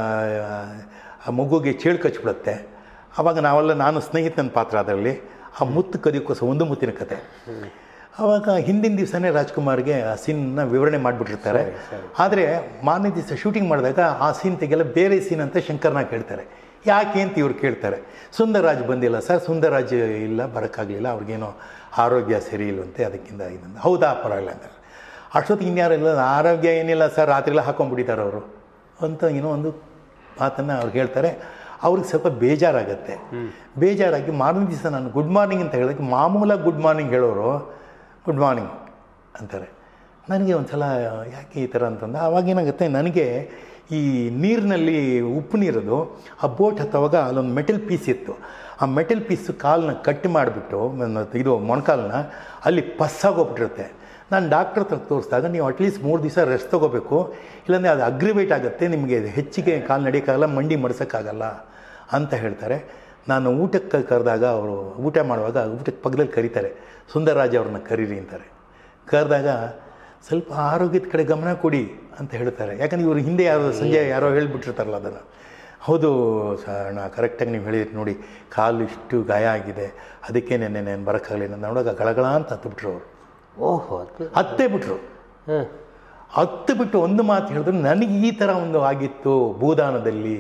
ಆ ಮಗುಗೆ ಚೇಳು ಕಚ್ಬಿಡುತ್ತೆ ಆವಾಗ ನಾವೆಲ್ಲ ನಾನು ಸ್ನೇಹಿತನ ಪಾತ್ರ ಅದರಲ್ಲಿ ಆ ಮುತ್ತು ಕದಿಯೋಕ್ಕೋಸ್ಕರ ಒಂದು ಮುತ್ತಿನ ಕತೆ ಆವಾಗ ಹಿಂದಿನ ದಿವಸನೇ ರಾಜ್ಕುಮಾರ್ಗೆ ಆ ಸೀನ್ನ ವಿವರಣೆ ಮಾಡಿಬಿಟ್ಟಿರ್ತಾರೆ ಆದರೆ ಮಾರನೇ ದಿವಸ ಶೂಟಿಂಗ್ ಮಾಡಿದಾಗ ಆ ಸೀನ್ ತೆಗೆಲ್ಲ ಬೇರೆ ಸೀನ್ ಅಂತ ಶಂಕರ್ನಾಗ್ ಹೇಳ್ತಾರೆ ಯಾಕೆ ಅಂತ ಇವ್ರು ಕೇಳ್ತಾರೆ ಸುಂದರರಾಜ್ ಬಂದಿಲ್ಲ ಸರ್ ಸುಂದರರಾಜ್ ಇಲ್ಲ ಬರೋಕ್ಕಾಗಲಿಲ್ಲ ಅವ್ರಿಗೇನೋ ಆರೋಗ್ಯ ಸರಿ ಇಲ್ವಂತೆ ಅದಕ್ಕಿಂತ ಇದನ್ನು ಹೌದಾ ಪರವಾಗಿಲ್ಲ ಅಂತ ಅಷ್ಟೊತ್ತಿಗೆ ಇನ್ಯಾರಿಲ್ಲ ಆರೋಗ್ಯ ಏನಿಲ್ಲ ಸರ್ ರಾತ್ರಿ ಎಲ್ಲ ಹಾಕೊಂಡ್ಬಿಟ್ಟಿದ್ದಾರೆ ಅವರು ಅಂತ ಏನೋ ಒಂದು ಮಾತನ್ನು ಅವ್ರು ಹೇಳ್ತಾರೆ ಅವ್ರಿಗೆ ಸ್ವಲ್ಪ ಬೇಜಾರಾಗತ್ತೆ ಬೇಜಾರಾಗಿ ಮಾರನೇ ದಿವಸ ನಾನು ಗುಡ್ ಮಾರ್ನಿಂಗ್ ಅಂತ ಹೇಳೋದಕ್ಕೆ ಮಾಮೂಲಾಗಿ ಗುಡ್ ಮಾರ್ನಿಂಗ್ ಹೇಳೋರು ಗುಡ್ ಮಾರ್ನಿಂಗ್ ಅಂತಾರೆ ನನಗೆ ಒಂದು ಸಲ ಯಾಕೆ ಈ ಥರ ಅಂತಂದ ಆವಾಗ ಏನಾಗುತ್ತೆ ನನಗೆ ಈ ನೀರಿನಲ್ಲಿ ಉಪ್ಪು ನೀರದು ಆ ಬೋಟ್ ಹತ್ತುವಾಗ ಅಲ್ಲೊಂದು ಮೆಟಲ್ ಪೀಸ್ ಇತ್ತು ಆ ಮೆಟಲ್ ಪೀಸು ಕಾಲನ್ನ ಕಟ್ ಮಾಡಿಬಿಟ್ಟು ಇದು ಮೊಣಕಾಲನ್ನ ಅಲ್ಲಿ ಪಸ್ಸಾಗೋಗ್ಬಿಟ್ಟಿರುತ್ತೆ ನಾನು ಡಾಕ್ಟ್ರ್ ಹತ್ರ ತೋರಿಸಿದಾಗ ನೀವು ಅಟ್ಲೀಸ್ಟ್ ಮೂರು ದಿವಸ ರೆಸ್ಟ್ ತೊಗೋಬೇಕು ಇಲ್ಲಾಂದರೆ ಅದು ಅಗ್ರಿವೇಟ್ ಆಗುತ್ತೆ ನಿಮಗೆ ಹೆಚ್ಚಿಗೆ ಕಾಲು ನಡೆಯೋಕ್ಕಾಗಲ್ಲ ಮಂಡಿ ಮಡ್ಸೋಕ್ಕಾಗಲ್ಲ ಅಂತ ಹೇಳ್ತಾರೆ ನಾನು ಊಟಕ್ಕೆ ಕರೆದಾಗ ಅವರು ಊಟ ಮಾಡುವಾಗ ಊಟಕ್ಕೆ ಪಕ್ಕದಲ್ಲಿ ಕರೀತಾರೆ ಸುಂದರರಾಜ್ ಅವ್ರನ್ನ ಕರೀರಿ ಅಂತಾರೆ ಕರೆದಾಗ ಸ್ವಲ್ಪ ಆರೋಗ್ಯದ ಕಡೆ ಗಮನ ಕೊಡಿ ಅಂತ ಹೇಳ್ತಾರೆ ಯಾಕಂದ್ರೆ ಇವರು ಹಿಂದೆ ಯಾರೋ ಸಂಜೆ ಯಾರೋ ಹೇಳಿಬಿಟ್ಟಿರ್ತಾರಲ್ಲ ಅದನ್ನು ಹೌದು ಸಣ್ಣ ಕರೆಕ್ಟಾಗಿ ನೀವು ಹೇಳಿದ್ರಿ ನೋಡಿ ಕಾಲು ಇಷ್ಟು ಗಾಯ ಆಗಿದೆ ಅದಕ್ಕೆ ನೆನ್ನೆ ನಾನು ಬರೋಕ್ಕಾಗಲಿಲ್ಲ ನೋಡೋಕೆ ಗಳಗಳ ಅಂತ ಹತ್ತುಬಿಟ್ರು ಅವರು ಓಹೋ ಅದು ಹತ್ತೇ ಬಿಟ್ರು ಹಾಂ ಹತ್ತು ಬಿಟ್ಟು ಒಂದು ಮಾತು ಹೇಳಿದ್ರು ನನಗೆ ಈ ಥರ ಒಂದು ಆಗಿತ್ತು ಭೂದಾನದಲ್ಲಿ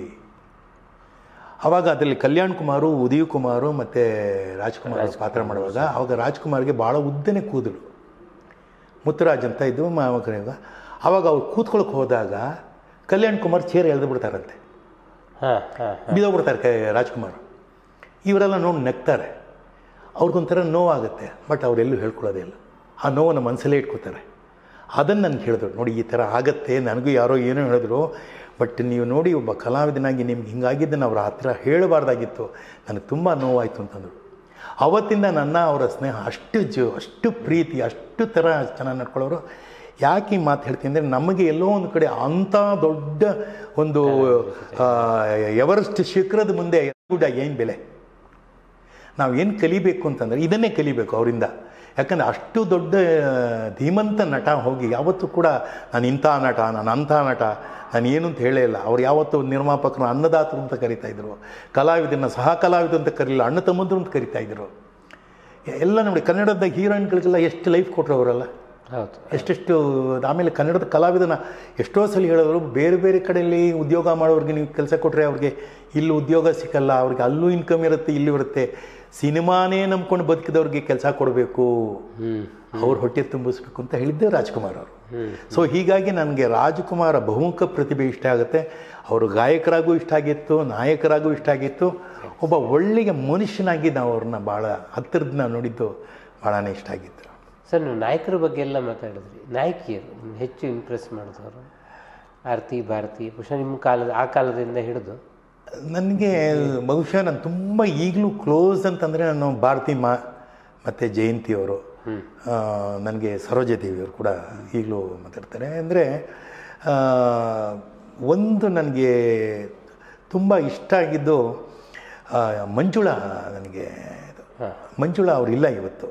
ಆವಾಗ ಅದರಲ್ಲಿ ಕಲ್ಯಾಣ್ ಕುಮಾರು ಉದಯ್ ಕುಮಾರು ಮತ್ತು ರಾಜ್ಕುಮಾರ್ ಅವ್ರು ಪಾತ್ರ ಮಾಡುವಾಗ ಆವಾಗ ರಾಜ್ಕುಮಾರ್ಗೆ ಭಾಳ ಉದ್ದನೆ ಕೂದಲು ಮುತ್ತುರಾಜ್ ಅಂತ ಇದ್ದು ಮಾವಕರಿಗ ಆವಾಗ ಅವ್ರು ಕೂತ್ಕೊಳಕ್ಕೆ ಹೋದಾಗ ಕಲ್ಯಾಣ್ ಕುಮಾರ್ ಚೇರ್ ಎಳೆದು ಬಿಡ್ತಾರಂತೆ ಹಾಂ ಹಾಂ ಬಿದ್ದೋಗ್ಬಿಡ್ತಾರೆ ಕ ರಾಜ್ಕುಮಾರ್ ಇವರೆಲ್ಲ ನೋಡಿ ನಗ್ತಾರೆ ಅವ್ರಿಗೊಂಥರ ನೋವಾಗುತ್ತೆ ಬಟ್ ಅವರೆಲ್ಲೂ ಹೇಳ್ಕೊಳ್ಳೋದೇ ಇಲ್ಲ ಆ ನೋವನ್ನು ಮನಸ್ಸಲ್ಲೇ ಇಟ್ಕೋತಾರೆ ಅದನ್ನು ನನಗೆ ಹೇಳಿದ್ರು ನೋಡಿ ಈ ಥರ ಆಗತ್ತೆ ನನಗೂ ಯಾರೋ ಏನೋ ಹೇಳಿದ್ರು ಬಟ್ ನೀವು ನೋಡಿ ಒಬ್ಬ ಕಲಾವಿದನಾಗಿ ನಿಮ್ಗೆ ಹಿಂಗಾಗಿದ್ದನ್ನು ಅವ್ರ ಹತ್ರ ಹೇಳಬಾರ್ದಾಗಿತ್ತು ನನಗೆ ತುಂಬ ನೋವಾಯಿತು ಅಂತಂದರು ಅವತ್ತಿಂದ ನನ್ನ ಅವರ ಸ್ನೇಹ ಅಷ್ಟು ಜೋ ಅಷ್ಟು ಪ್ರೀತಿ ಅಷ್ಟು ಥರ ಚೆನ್ನಾಗಿ ನಡ್ಕೊಳ್ಳೋರು ಯಾಕೆ ಈ ಮಾತು ಹೇಳ್ತೀನಿ ಅಂದರೆ ನಮಗೆ ಎಲ್ಲೋ ಒಂದು ಕಡೆ ಅಂಥ ದೊಡ್ಡ ಒಂದು ಆ, ಎವರೆಸ್ಟ್ ಶಿಖರದ ಮುಂದೆ ಕೂಡ ಏನು ಬೆಲೆ ನಾವು ಏನು ಕಲಿಬೇಕು ಅಂತಂದರೆ ಇದನ್ನೇ ಕಲಿಬೇಕು ಅವರಿಂದ ಯಾಕಂದರೆ ಅಷ್ಟು ದೊಡ್ಡ ಧೀಮಂತ ನಟ ಹೋಗಿ ಯಾವತ್ತೂ ಕೂಡ ನಾನು ಇಂಥ ನಟ ನಾನು ಅಂಥ ನಟ ನಾನು ಏನು ಅಂತ ಹೇಳೇ ಇಲ್ಲ ಅವ್ರು ಯಾವತ್ತೂ ನಿರ್ಮಾಪಕರು ಅನ್ನದಾತರು ಅಂತ ಕರಿತಾ ಇದ್ರು ಕಲಾವಿದನ ಸಹ ಕಲಾವಿದ ಅಂತ ಕರೀಲಿಲ್ಲ ಅಣ್ಣ ತಮ್ಮಂದರು ಅಂತ ಕರಿತಾ ಇದ್ರು ಎಲ್ಲ ನೋಡಿ ಕನ್ನಡದ ಹೀರೋಯಿನ್ಗಳಿಗೆಲ್ಲ ಎಷ್ಟು ಲೈಫ್ ಕೊಟ್ಟರು ಅವರೆಲ್ಲ ಹೌದು ಎಷ್ಟೆಷ್ಟು ಆಮೇಲೆ ಕನ್ನಡದ ಕಲಾವಿದನ ಎಷ್ಟೋ ಸಲ ಹೇಳಿದ್ರು ಬೇರೆ ಬೇರೆ ಕಡೆಯಲ್ಲಿ ಉದ್ಯೋಗ ಮಾಡೋರಿಗೆ ನೀವು ಕೆಲಸ ಕೊಟ್ಟರೆ ಅವ್ರಿಗೆ ಇಲ್ಲಿ ಉದ್ಯೋಗ ಸಿಕ್ಕಲ್ಲ ಅವ್ರಿಗೆ ಅಲ್ಲೂ ಇನ್ಕಮ್ ಇರುತ್ತೆ ಇಲ್ಲೂ ಇರುತ್ತೆ ಸಿನಿಮಾನೇ ನಂಬ್ಕೊಂಡು ಬದುಕಿದವ್ರಿಗೆ ಕೆಲಸ ಕೊಡಬೇಕು ಹ್ಞೂ ಅವ್ರ ಹೊಟ್ಟೆ ತುಂಬಿಸ್ಬೇಕು ಅಂತ ಹೇಳಿದ್ದೆ ರಾಜ್ಕುಮಾರ್ ಅವರು ಸೊ ಹೀಗಾಗಿ ನನಗೆ ರಾಜ್ಕುಮಾರ ಬಹುಮುಖ ಪ್ರತಿಭೆ ಇಷ್ಟ ಆಗುತ್ತೆ ಅವರು ಗಾಯಕರಾಗೂ ಇಷ್ಟ ಆಗಿತ್ತು ನಾಯಕರಾಗೂ ಇಷ್ಟ ಆಗಿತ್ತು ಒಬ್ಬ ಒಳ್ಳೆಯ ಮನುಷ್ಯನಾಗಿ ನಾವು ಅವ್ರನ್ನ ಭಾಳ ಹತ್ತಿರದ ನಾವು ನೋಡಿದ್ದು ಭಾಳನೇ ಇಷ್ಟ ಆಗಿತ್ತು ಸರ್ ನೀವು ನಾಯಕರ ಬಗ್ಗೆ ಎಲ್ಲ ಮಾತಾಡಿದ್ರಿ ನಾಯಕಿಯರು ನಿಮ್ಗೆ ಹೆಚ್ಚು ಇಂಪ್ರೆಸ್ ಮಾಡಿದವರು ಆರತಿ ಭಾರತಿ ಬಹುಶಃ ನಿಮ್ಮ ಕಾಲದ ಆ ಕಾಲದಿಂದ ಹಿಡಿದು ನನಗೆ ಬಹುಶಃ ನಾನು ತುಂಬ ಈಗಲೂ ಕ್ಲೋಸ್ ಅಂತಂದರೆ ನಾನು ಭಾರತಿ ಮಾ ಮತ್ತು ಜಯಂತಿ ಅವರು ನನಗೆ ಸರೋಜಾದೇವಿಯವರು ಕೂಡ ಈಗಲೂ ಮಾತಾಡ್ತಾರೆ ಅಂದರೆ ಒಂದು ನನಗೆ ತುಂಬ ಇಷ್ಟ ಆಗಿದ್ದು ಆ, ಮಂಜುಳಾ ನನಗೆ ಇದು. ಮಂಜುಳಾ ಅವರು ಇಲ್ಲ ಇವತ್ತು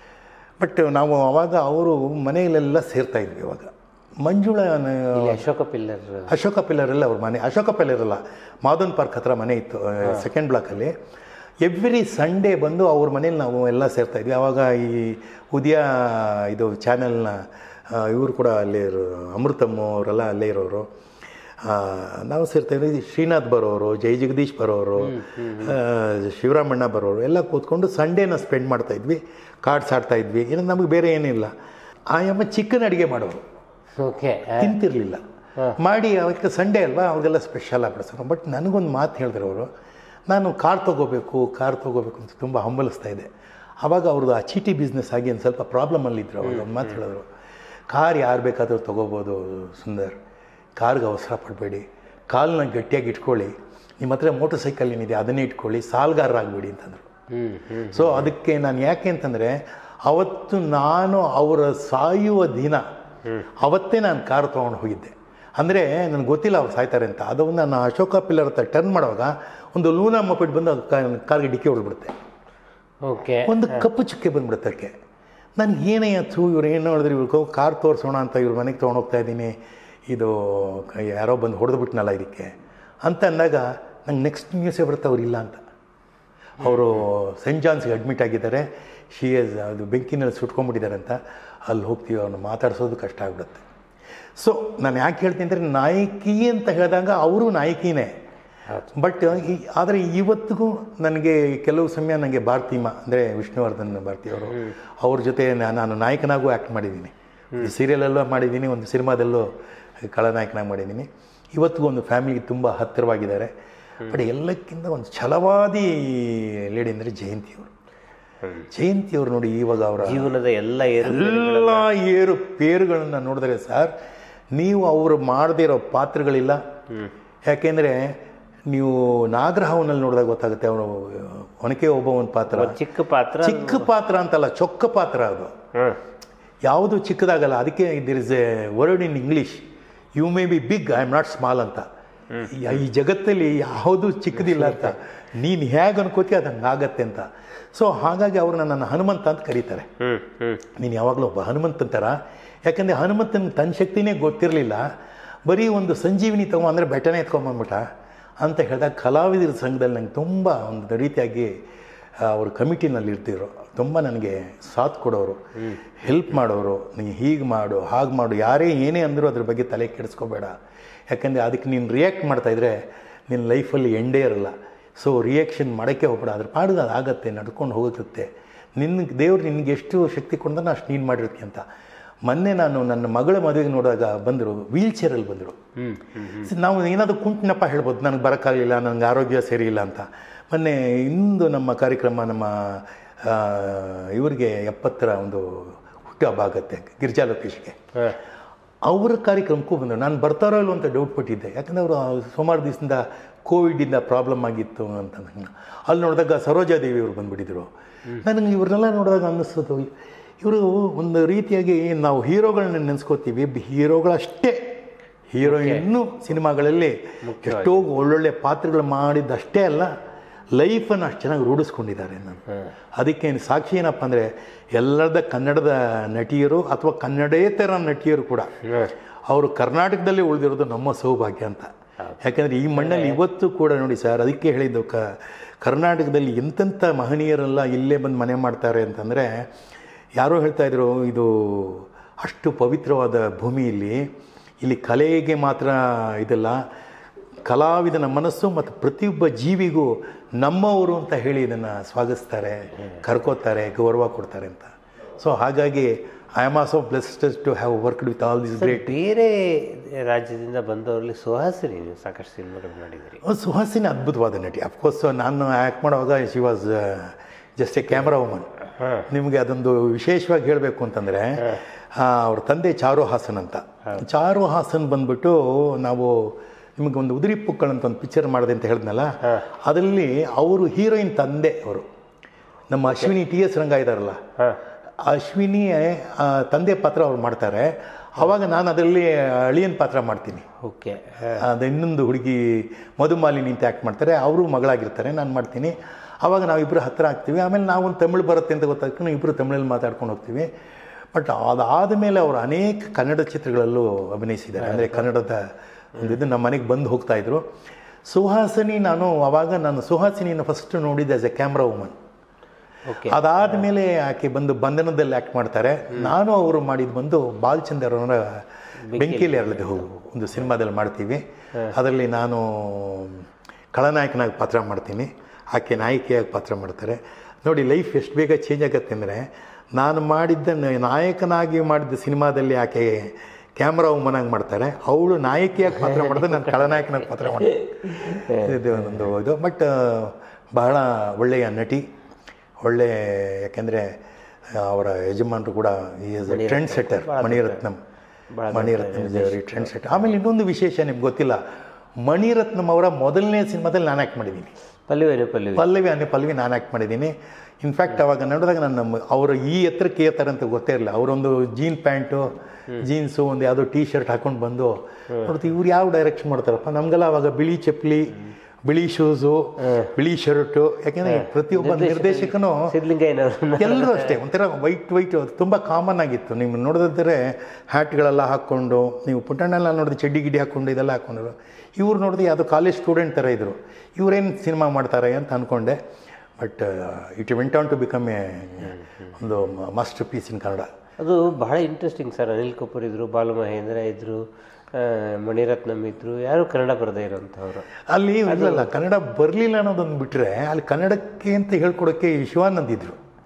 ಬಟ್ ನಾವು ಅವಾಗ ಅವರು ಮನೆಯಲ್ಲೆಲ್ಲ ಸೇರ್ತಾ ಇದ್ವಿ ಅವಾಗ ಮಂಜುಳಾ ಇಲ್ಲಿ ಅಶೋಕ ಪಿಲ್ಲರ್ ಅಶೋಕ ಪಿಲ್ಲರ್ ಎಲ್ಲ ಅವ್ರ ಮನೆ ಅಶೋಕ ಪಿಲ್ಲರ್ ಅಲ್ಲ ಮಾದನ್ ಪಾರ್ಕ್ ಹತ್ರ ಮನೆ ಇತ್ತು ಸೆಕೆಂಡ್ ಬ್ಲಾಕಲ್ಲಿ ಎವ್ರಿ ಸಂಡೇ ಬಂದು ಅವ್ರ ಮನೇಲಿ ನಾವು ಎಲ್ಲ ಸೇರ್ತಾ ಇದ್ವಿ ಆವಾಗ ಈ ಉದಯ ಇದು ಚಾನೆಲ್ನ ಇವರು ಕೂಡ ಅಲ್ಲೇ ಇರೋ ಅಮೃತಮ್ಮ ಅವರೆಲ್ಲ ಅಲ್ಲೇ ಇರೋರು ಆ, ನಾವು ಸೇರ್ತಾ ಇದ್ವಿ ಶ್ರೀನಾಥ್ ಬರೋರು ಜೈ ಜಗದೀಶ್ ಬರೋರು ಆ, ಶಿವರಾಮಣ್ಣ ಬರೋರು ಎಲ್ಲ ಕೂತ್ಕೊಂಡು ಸಂಡೇನ ಸ್ಪೆಂಡ್ ಮಾಡ್ತಾ ಇದ್ವಿ ಕಾರ್ಡ್ಸ್ ಆಡ್ತಾ ಇದ್ವಿ ಇನ್ನು ನಮಗೆ ಬೇರೆ ಏನಿಲ್ಲ ಆಯಮ್ಮ ಚಿಕನ್ ಅಡುಗೆ ಮಾಡೋರು ಓಕೆ ತಿಂತಿರ್ಲಿಲ್ಲ ಮಾಡಿ ಅವಕ್ಕೆ ಸಂಡೇ ಅಲ್ವಾ ಅವ್ರಿಗೆಲ್ಲ ಸ್ಪೆಷಲ್ ಆಗ್ಬಿಡ್ತಾರೆ ಬಟ್ ನನಗೊಂದು ಮಾತು ಹೇಳಿದ್ರು ಅವರು ನಾನು ಕಾರ್ ತೊಗೋಬೇಕು ಕಾರ್ ತೊಗೋಬೇಕು ಅಂತ ತುಂಬ ಹಂಬಲಿಸ್ತಾ ಇದ್ದೆ ಆವಾಗ ಅವ್ರದ್ದು ಆ ಚೀಟಿ ಬಿಸ್ನೆಸ್ ಆಗಿ ಒಂದು ಸ್ವಲ್ಪ ಪ್ರಾಬ್ಲಮಲ್ಲಿದ್ದರು ಅವಾಗ ಒಂದು ಮಾತು ಹೇಳಿದ್ರು ಕಾರ್ ಯಾರು ಬೇಕಾದರೂ ತೊಗೋಬೋದು ಸುಂದರ್ ಕಾರ್ಗೆ ಅವಸರ ಪಡಬೇಡಿ ಕಾಲನ್ನ ಗಟ್ಟಿಯಾಗಿ ಇಟ್ಕೊಳ್ಳಿ ನಿಮ್ಮ ಹತ್ರ ಮೋಟರ್ ಸೈಕಲ್ ಏನಿದೆ ಅದನ್ನೇ ಇಟ್ಕೊಳ್ಳಿ ಸಾಲ್ಗಾರರಾಗಬೇಡಿ ಅಂತಂದರು ಹ್ಞೂ ಹ್ಞೂ ಸೊ ಅದಕ್ಕೆ ನಾನು ಯಾಕೆ ಅಂತಂದರೆ ಅವತ್ತು ನಾನು ಅವರ ಸಾಯುವ ದಿನ ಅವತ್ತೇ ನಾನು ಕಾರು ತೊಗೊಂಡು ಹೋಗಿದ್ದೆ ಅಂದರೆ ನನಗೆ ಗೊತ್ತಿಲ್ಲ ಅವ್ರು ಸಾಯ್ತಾರೆ ಅಂತ ಅದು ನಾನು ಅಶೋಕ ಪಿಲ್ಲರ್ ಹತ್ರ ಟರ್ನ್ ಮಾಡುವಾಗ ಒಂದು ಲೂನಾ ಮಪಿಟ್ ಬಂದು ಅದು ಕಾ- ಕಾರ್ಗೆ ಡಿಕ್ಕಿ ಹೊಡೆದ್ಬಿಡುತ್ತೆ ಓಕೆ ಒಂದು ಕಪ್ಪು ಚುಕ್ಕೆ ಬಂದ್ಬಿಡುತ್ತೆ ಅದಕ್ಕೆ ನನಗೆ ಏನೇ ಆಯ್ತು ಇವ್ರು ಏನು ಹೇಳಿದ್ರು ಇವ್ರಿಗೆ ಕಾರ್ ತೋರಿಸೋಣ ಅಂತ ಇವ್ರ ಮನೆಗೆ ತೊಗೊಂಡು ಹೋಗ್ತಾ ಇದ್ದೀನಿ ಇದು ಕ- ಯಾರೋ ಬಂದು ಹೊಡೆದ್ಬಿಟ್ನಲ್ಲ ಇದಕ್ಕೆ ಅಂತ ಅಂದಾಗ ನಂಗೆ ನೆಕ್ಸ್ಟ್ ನ್ಯೂಸೇ ಬರುತ್ತೆ ಅವ್ರು ಇಲ್ಲ ಅಂತ ಅವರು ಸೆಂಟ್ ಜಾನ್ಸ್ಗೆ ಅಡ್ಮಿಟ್ ಆಗಿದ್ದಾರೆ ಶಿ ಎಸ್ ಅದು ಬೆಂಕಿನಲ್ಲಿ ಸುಟ್ಕೊಂಡ್ಬಿಟ್ಟಿದ್ದಾರೆ ಅಂತ ಅಲ್ಲಿ ಹೋಗ್ತೀವಿ ಅವ್ರನ್ನ ಮಾತಾಡಿಸೋದು ಕಷ್ಟ ಆಗ್ಬಿಡುತ್ತೆ ಸೊ ನಾನು ಯಾಕೆ ಹೇಳ್ತೀನಿ ಅಂದರೆ ನಾಯಕಿ ಅಂತ ಹೇಳಿದಾಗ ಅವರು ನಾಯಕಿನೇ ಬಟ್ ಆದರೆ ಇವತ್ತಿಗೂ ನನಗೆ ಕೆಲವು ಸಮಯ ನನಗೆ ಭಾರತೀಮ ಅಂದರೆ ವಿಷ್ಣುವರ್ಧನ್ ಭಾರತಿ ಅವರು ಅವ್ರ ಜೊತೆ ನಾ- ನಾನು ನಾಯಕನಾಗೂ ಆ್ಯಕ್ಟ್ ಮಾಡಿದ್ದೀನಿ ಸೀರಿಯಲಲ್ಲೂ ಮಾಡಿದ್ದೀನಿ ಒಂದು ಸಿನಿಮಾದಲ್ಲೂ ಖಳನಾಯಕನಾಗಿ ಮಾಡಿದ್ದೀನಿ ಇವತ್ತಿಗೂ ಒಂದು ಫ್ಯಾಮಿಲಿಗೆ ತುಂಬ ಹತ್ತಿರವಾಗಿದ್ದಾರೆ ಬಟ್ ಎಲ್ಲಕ್ಕಿಂತ ಒಂದು ಛಲವಾದಿ ಲೇಡಿ ಅಂದರೆ ಜಯಂತಿಯವರು ಜಯಂತಿಯವರು ನೋಡಿ ಇವಾಗ ಅವರ ಜೀವನದ ಎಲ್ಲ ಏರು ಎಲ್ಲ ಏರು ಪೇರುಗಳನ್ನ ನೋಡಿದ್ರೆ ಸರ್ ನೀವು ಅವರು ಮಾಡದೇ ಇರೋ ಪಾತ್ರಗಳಿಲ್ಲ ಯಾಕೆಂದರೆ ನೀವು ನಾಗರಹಾವನಲ್ಲಿ ನೋಡಿದಾಗ ಗೊತ್ತಾಗುತ್ತೆ ಅವನು ಒನಕೆ ಒಬ್ಬ ಒಂದು ಪಾತ್ರ ಚಿಕ್ಕ ಪಾತ್ರ ಚಿಕ್ಕ ಪಾತ್ರ ಅಂತಲ್ಲ ಚೊಕ್ಕ ಪಾತ್ರ ಅದು ಹ್ಮ್ ಯಾವುದು ಚಿಕ್ಕದಾಗಲ್ಲ ಅದಕ್ಕೆ there is a word in English you may be big I am not small ಅಂತ ಈ- ಈ ಜಗತ್ತಲ್ಲಿ ಯಾವುದು ಚಿಕ್ಕದಿಲ್ಲ ಅಂತ ನೀನು ಹೇಗೆ ಅನ್ಕೋತೀಯ ಅದು ಹಂಗಾಗತ್ತೆ ಅಂತ ಸೊ ಹಾಗಾಗಿ ಅವ್ರನ್ನ ನನ್ನ ಹನುಮಂತ ಅಂತ ಕರೀತಾರೆ ಹ್ಮ್ ಹ್ಮ್ ನೀನು ಯಾವಾಗಲೂ ಒಬ್ಬ ಹನುಮಂತನ ಥರ ಯಾಕಂದರೆ ಹನುಮಂತನ ತನ್ನ ಶಕ್ತಿನೇ ಗೊತ್ತಿರಲಿಲ್ಲ ಬರೀ ಒಂದು ಸಂಜೀವಿನಿ ತಗೋ ಅಂದರೆ ಬೆಟ್ಟನೇ ಎತ್ಕೊಂಬಂದ್ಬಿಟ್ಟ ಅಂತ ಹೇಳಿದಾಗ ಕಲಾವಿದರ ಸಂಘದಲ್ಲಿ ನಂಗೆ ತುಂಬ ಒಂದು ರೀತಿಯಾಗಿ ಅವರು ಕಮಿಟಿನಲ್ಲಿ ಇರ್ತಿದ್ರು ತುಂಬ ನನಗೆ ಸಾಥ್ ಕೊಡೋರು ಹೆಲ್ಪ್ ಮಾಡೋರು ನೀನು ಹೀಗೆ ಮಾಡು ಹಾಗೆ ಮಾಡು ಯಾರೇ ಏನೇ ಅಂದರೂ ಅದ್ರ ಬಗ್ಗೆ ತಲೆ ಕೆಡಿಸ್ಕೋಬೇಡ ಯಾಕಂದರೆ ಅದಕ್ಕೆ ನೀನು ರಿಯಾಕ್ಟ್ ಮಾಡ್ತಾಯಿದ್ರೆ ನಿನ್ನ ಲೈಫಲ್ಲಿ ಎಂಡೇ ಇರಲ್ಲ ಸೊ ರಿಯಾಕ್ಷನ್ ಮಾಡೋಕ್ಕೆ ಹೋಗ್ಬೇಡ ಅದ್ರ ಪಾಡಿಗೆ ಅದು ಆಗತ್ತೆ ನಡ್ಕೊಂಡು ಹೋಗುತ್ತೆ ನಿನ್ನ ದೇವ್ರು ನಿನಗೆ ಎಷ್ಟು ಶಕ್ತಿ ಕೊಡ್ದಾನ ಅಷ್ಟು ನೀನು ಮಾಡಿರ್ತೀಯ ಅಂತ ಮೊನ್ನೆ ನಾನು ನನ್ನ ಮಗಳ ಮದುವೆಗೆ ನೋಡಿದಾಗ ಬಂದರು ವೀಲ್ ಚೇರಲ್ಲಿ ಬಂದರು ಹ್ಮ್ ಹ್ಮ್ ನಾವು ಏನಾದರೂ ಕುಂಟಿನಪ್ಪ ಹೇಳ್ಬೋದು ನನಗೆ ಬರೋಕ್ಕಾಗಲಿಲ್ಲ ನನಗೆ ಆರೋಗ್ಯ ಸರಿ ಇಲ್ಲ ಅಂತ ಮೊನ್ನೆ ಇಂದು ನಮ್ಮ ಕಾರ್ಯಕ್ರಮ ನಮ್ಮ ಆ, ಇವ್ರಿಗೆ ಎಪ್ಪತ್ತರ ಒಂದು ಹುಟ್ಟುಹಬ್ಬ ಆಗುತ್ತೆ ಗಿರಿಜಾ ಲೋಕೇಶ್ಗೆ ಹ್ಮ್ ಅವರ ಕಾರ್ಯಕ್ರಮಕ್ಕೂ ಬಂದರು ನಾನು ಬರ್ತಾರೋ ಇಲ್ವೋ ಅಂತ ಡೌಟ್ ಪಟ್ಟಿದ್ದೆ ಯಾಕಂದರೆ ಅವರು ಸುಮಾರು ದಿವಸದಿಂದ ಕೋವಿಡಿಂದ ಪ್ರಾಬ್ಲಮ್ ಆಗಿತ್ತು ಅಂತ ನಂಗೆ ಅಲ್ಲಿ ನೋಡಿದಾಗ ಸರೋಜಾದೇವಿ ಅವರು ಬಂದುಬಿಟ್ಟಿದ್ರು ನನಗೆ ಇವ್ರನ್ನೆಲ್ಲ ನೋಡಿದಾಗ ಅನ್ನಿಸೋದು ಇವರು ಒಂದು ರೀತಿಯಾಗಿ ನಾವು ಹೀರೋಗಳನ್ನ ನೆನೆಸ್ಕೋತೀವಿ ಹೀರೋಗಳಷ್ಟೇ ಹೀರೋಯಿನ್ನು ಸಿನಿಮಾಗಳಲ್ಲಿ ಎಷ್ಟೋ ಒಳ್ಳೊಳ್ಳೆ ಪಾತ್ರಗಳು ಮಾಡಿದ್ದಷ್ಟೇ ಅಲ್ಲ ಲೈಫನ್ನು ಅಷ್ಟು ಚೆನ್ನಾಗಿ ರೂಢಿಸ್ಕೊಂಡಿದ್ದಾರೆ ನಾನು ಅದಕ್ಕೆ ಸಾಕ್ಷಿ ಏನಪ್ಪ ಅಂದರೆ ಎಲ್ಲರದ ಕನ್ನಡದ ನಟಿಯರು ಅಥವಾ ಕನ್ನಡೇತರ ನಟಿಯರು ಕೂಡ ಅವರು ಕರ್ನಾಟಕದಲ್ಲಿ ಉಳಿದಿರೋದು ನಮ್ಮ ಸೌಭಾಗ್ಯ ಅಂತ ಯಾಕಂದರೆ ಈ ಮಣ್ಣಲ್ಲಿ ಇವತ್ತು ಕೂಡ ನೋಡಿ ಸರ್ ಅದಕ್ಕೆ ಹೇಳಿದ್ದು ಕ ಕರ್ನಾಟಕದಲ್ಲಿ ಎಂತೆಂಥ ಮಹನೀಯರೆಲ್ಲ ಇಲ್ಲೇ ಬಂದು ಮನೆ ಮಾಡ್ತಾರೆ ಅಂತಂದರೆ ಯಾರೋ ಹೇಳ್ತಾ ಇದ್ರು ಇದು ಅಷ್ಟು ಪವಿತ್ರವಾದ ಭೂಮಿ ಇಲ್ಲಿ ಇಲ್ಲಿ ಕಲೆಗೆ ಮಾತ್ರ ಇದಲ್ಲ ಕಲಾವಿದನ ಮನಸ್ಸು ಮತ್ತು ಪ್ರತಿಯೊಬ್ಬ ಜೀವಿಗೂ ನಮ್ಮವರು ಅಂತ ಹೇಳಿ ಇದನ್ನು ಸ್ವಾಗತಿಸ್ತಾರೆ ಕರ್ಕೋತಾರೆ ಗೌರವ ಕೊಡ್ತಾರೆ ಅಂತ ಸೊ ಹಾಗಾಗಿ I am also blessed to have worked with all this great ಬೇರೆ ರಾಜ್ಯದಿಂದ ಬಂದವರಲ್ಲಿ ಸುಹಾಸಿನಿ ನೀವು ಸಾಕಷ್ಟು ಸಿನಿಮಾಗಳು ಮಾಡಿದಿರಿ ಸುಹಾಸಿನಿ ಅದ್ಭುತವಾದ ನಟಿ ಅಫ್ಕೋರ್ಸ್ ನಾನು ಆ್ಯಕ್ಟ್ ಮಾಡುವಾಗ she was just a camera woman ಹಾಂ ನಿಮಗೆ ಅದೊಂದು ವಿಶೇಷವಾಗಿ ಹೇಳಬೇಕು ಅಂತಂದರೆ ಅವ್ರ ತಂದೆ ಚಾರು ಹಾಸನ್ ಅಂತ ಚಾರು ಹಾಸನ್ ಬಂದ್ಬಿಟ್ಟು ನಾವು ನಿಮಗೆ ಒಂದು ಉದುರಿ ಪುಕ್ಕಳ್ ಅಂತ ಒಂದು ಪಿಕ್ಚರ್ ಮಾಡಿದೆ ಅಂತ ಹೇಳಿದ್ನಲ್ಲ ಅದರಲ್ಲಿ ಅವರು ಹೀರೋಯಿನ್ ತಂದೆ ಅವರು ನಮ್ಮ ಅಶ್ವಿನಿ ಟಿ ಎಸ್ ರಂಗ ಇದ್ದಾರಲ್ಲ ಹಾಂ ಅಶ್ವಿನಿ ಆ, ತಂದೆ ಪಾತ್ರ ಅವ್ರು ಮಾಡ್ತಾರೆ ಆವಾಗ ನಾನು ಅದರಲ್ಲಿ ಅಳಿಯನ್ ಪಾತ್ರ ಮಾಡ್ತೀನಿ ಓಕೆ ಅದು ಇನ್ನೊಂದು ಹುಡುಗಿ ಮಧುಮಾಲಿನಿ ಅಂತ ಆ್ಯಕ್ಟ್ ಮಾಡ್ತಾರೆ ಅವರು ಮಗಳಾಗಿರ್ತಾರೆ ನಾನು ಮಾಡ್ತೀನಿ ಆವಾಗ ನಾವಿಬ್ಬರು ಹತ್ತಿರ ಆಗ್ತೀವಿ ಆಮೇಲೆ ನಾವು ಒಂದು ತಮಿಳು ಬರುತ್ತೆ ಅಂತ ಗೊತ್ತಾಗ್ತದೆ ಇಬ್ಬರು ತಮಿಳಲ್ಲಿ ಮಾತಾಡ್ಕೊಂಡು ಹೋಗ್ತೀವಿ ಬಟ್ ಅದಾದ ಮೇಲೆ ಅವರು ಅನೇಕ ಕನ್ನಡ ಚಿತ್ರಗಳಲ್ಲೂ ಅಭಿನಯಿಸಿದ್ದಾರೆ ಅಂದರೆ ಕನ್ನಡದ ಒಂದು ಇದು ನಮ್ಮ ಮನೆಗೆ ಬಂದು ಹೋಗ್ತಾ ಇದ್ರು ಸುಹಾಸಿನಿ ನಾನು ಆವಾಗ ನಾನು ಸುಹಾಸಿನಿಯನ್ನು ಫಸ್ಟ್ ನೋಡಿದ್ದೆ as a camera woman okay ಅದಾದ ಮೇಲೆ ಆಕೆ ಬಂದು ಬಂಧನದಲ್ಲಿ ಆ್ಯಕ್ಟ್ ಮಾಡ್ತಾರೆ ನಾನು ಅವರು ಮಾಡಿದ್ದು ಬಂದು ಬಾಲಚಂದ್ರ ಅವರ ಬೆಂಕಿಯಲ್ಲಿ ಅರಳಿದೆ ಹೋಗು ಒಂದು ಸಿನಿಮಾದಲ್ಲಿ ಮಾಡ್ತೀವಿ ಅದರಲ್ಲಿ ನಾನು ಖಳನಾಯಕನಾಗಿ ಪಾತ್ರ ಮಾಡ್ತೀನಿ ಆಕೆ ನಾಯಕಿಯಾಗಿ ಪಾತ್ರ ಮಾಡ್ತಾರೆ ನೋಡಿ ಲೈಫ್ ಎಷ್ಟು ಬೇಗ ಚೇಂಜ್ ಆಗುತ್ತೆ ಅಂದರೆ ನಾನು ಮಾಡಿದ್ದ ನ- ನಾಯಕನಾಗಿ ಮಾಡಿದ್ದ ಸಿನಿಮಾದಲ್ಲಿ ಆಕೆ ಕ್ಯಾಮ್ರಾ ವುಮನಾಗಿ ಮಾಡ್ತಾರೆ ಅವಳು ನಾಯಕಿಯಾಗಿ ಪಾತ್ರ ಮಾಡಿದ್ರೆ ನಾನು ಖಳನಾಯಕನಾಗಿ ಪಾತ್ರ ಮಾಡ್ತೀನಿ ಇದು ಒಂದು ಇದು ಬಟ್ ಬಹಳ ಒಳ್ಳೆಯ ನಟಿ ಒಳ್ಳೆ ಯಾಕೆಂದರೆ ಅವರ ಯಜಮಾನರು ಕೂಡ is trendsetter Mani Ratnam Mani Ratnam very trendsetter ಆಮೇಲೆ ಇನ್ನೊಂದು ವಿಶೇಷ ನಿಮ್ಗೆ ಗೊತ್ತಿಲ್ಲ ಮಣಿರತ್ನಂ ಅವರ ಮೊದಲನೇ ಸಿನಿಮಾದಲ್ಲಿ ನಾನು ಆ್ಯಕ್ಟ್ ಮಾಡಿದ್ದೀನಿ ಪಲ್ಲವಿನೇ ಪಲ್ಲವಿ ಪಲ್ಲವಿ ಅನ್ನೋ ಪಲ್ಲವಿ ನಾನು ಆ್ಯಕ್ಟ್ ಮಾಡಿದ್ದೀನಿ ಇನ್ಫ್ಯಾಕ್ಟ್ ಅವಾಗ ನೋಡಿದಾಗ ನನ್ನ ಅವರು ಈ ಎತ್ತರಕ್ಕೆ ಏರ್ತಾರೆ ಅಂತ ಗೊತ್ತೇ ಇರಲಿಲ್ಲ ಅವರೊಂದು ಜೀನ್ ಪ್ಯಾಂಟು ಜೀನ್ಸು ಒಂದು ಯಾವುದೋ ಟೀ ಶರ್ಟ್ ಹಾಕೊಂಡು ಬಂದು ನೋಡ್ತೀವಿ ಇವ್ರು ಯಾವ ಡೈರೆಕ್ಷನ್ ಮಾಡ್ತಾರಪ್ಪ ನಮಗೆಲ್ಲ ಅವಾಗ ಬಿಳಿ ಚಪ್ಪಲಿ ಬಿಳಿ ಶೂಸು ಬಿಳಿ ಶರ್ಟು ಯಾಕೆಂದರೆ ಪ್ರತಿಯೊಬ್ಬ ನಿರ್ದೇಶಕನು ಸಿದ್ಲಿಂಗಯ್ಯನವ್ರನ್ನ ಎಲ್ಲರೂ ಅಷ್ಟೇ ಒಂಥರ ವೈಟ್ ವೈಟ್ ತುಂಬ ಕಾಮನ್ ಆಗಿತ್ತು ನೀವು ನೋಡಿದ್ರೆ ಹ್ಯಾಟ್ಗಳೆಲ್ಲ ಹಾಕ್ಕೊಂಡು ನೀವು ಪುಟ್ಟಣ್ಣೆಲ್ಲ ನೋಡಿದ್ರೆ ಚಡ್ಡಿ ಗಿಡ್ಡಿ ಹಾಕ್ಕೊಂಡು ಇದೆಲ್ಲ ಹಾಕ್ಕೊಂಡ್ರು ಇವ್ರು ನೋಡಿದ್ರೆ ಯಾವುದೋ ಕಾಲೇಜ್ ಸ್ಟೂಡೆಂಟ್ ಥರ ಇದ್ದರು ಇವರೇನು ಸಿನಿಮಾ ಮಾಡ್ತಾರೆ ಅಂತ ಅಂದ್ಕೊಂಡೆ but it went on to become a ಒಂದು ಮಾಸ್ಟರ್ ಪೀಸ್ ಇನ್ ಕನ್ನಡ ಅದು ಬಹಳ ಇಂಟ್ರೆಸ್ಟಿಂಗ್ ಸರ್ ಅನಿಲ್ ಕಪೂರ್ ಇದ್ರು ಬಾಲು ಮಹೇಂದ್ರ ಇದ್ರು ಆ, ಮಣಿರತ್ನಂ ಇದ್ರು ಯಾರು ಕನ್ನಡ ಬರದೇ ಇರೋಂಥವ್ರು ಅಲ್ಲಿ ಇಲ್ಲಲ್ಲ ಕನ್ನಡ ಬರಲಿಲ್ಲ ಅನ್ನೋದೊಂದು ಬಿಟ್ಟರೆ ಅಲ್ಲಿ ಕನ್ನಡಕ್ಕೆ ಅಂತ ಹೇಳ್ಕೊಡೋಕ್ಕೆ ಶಿವಾನಂದ್ ಇದ್ರು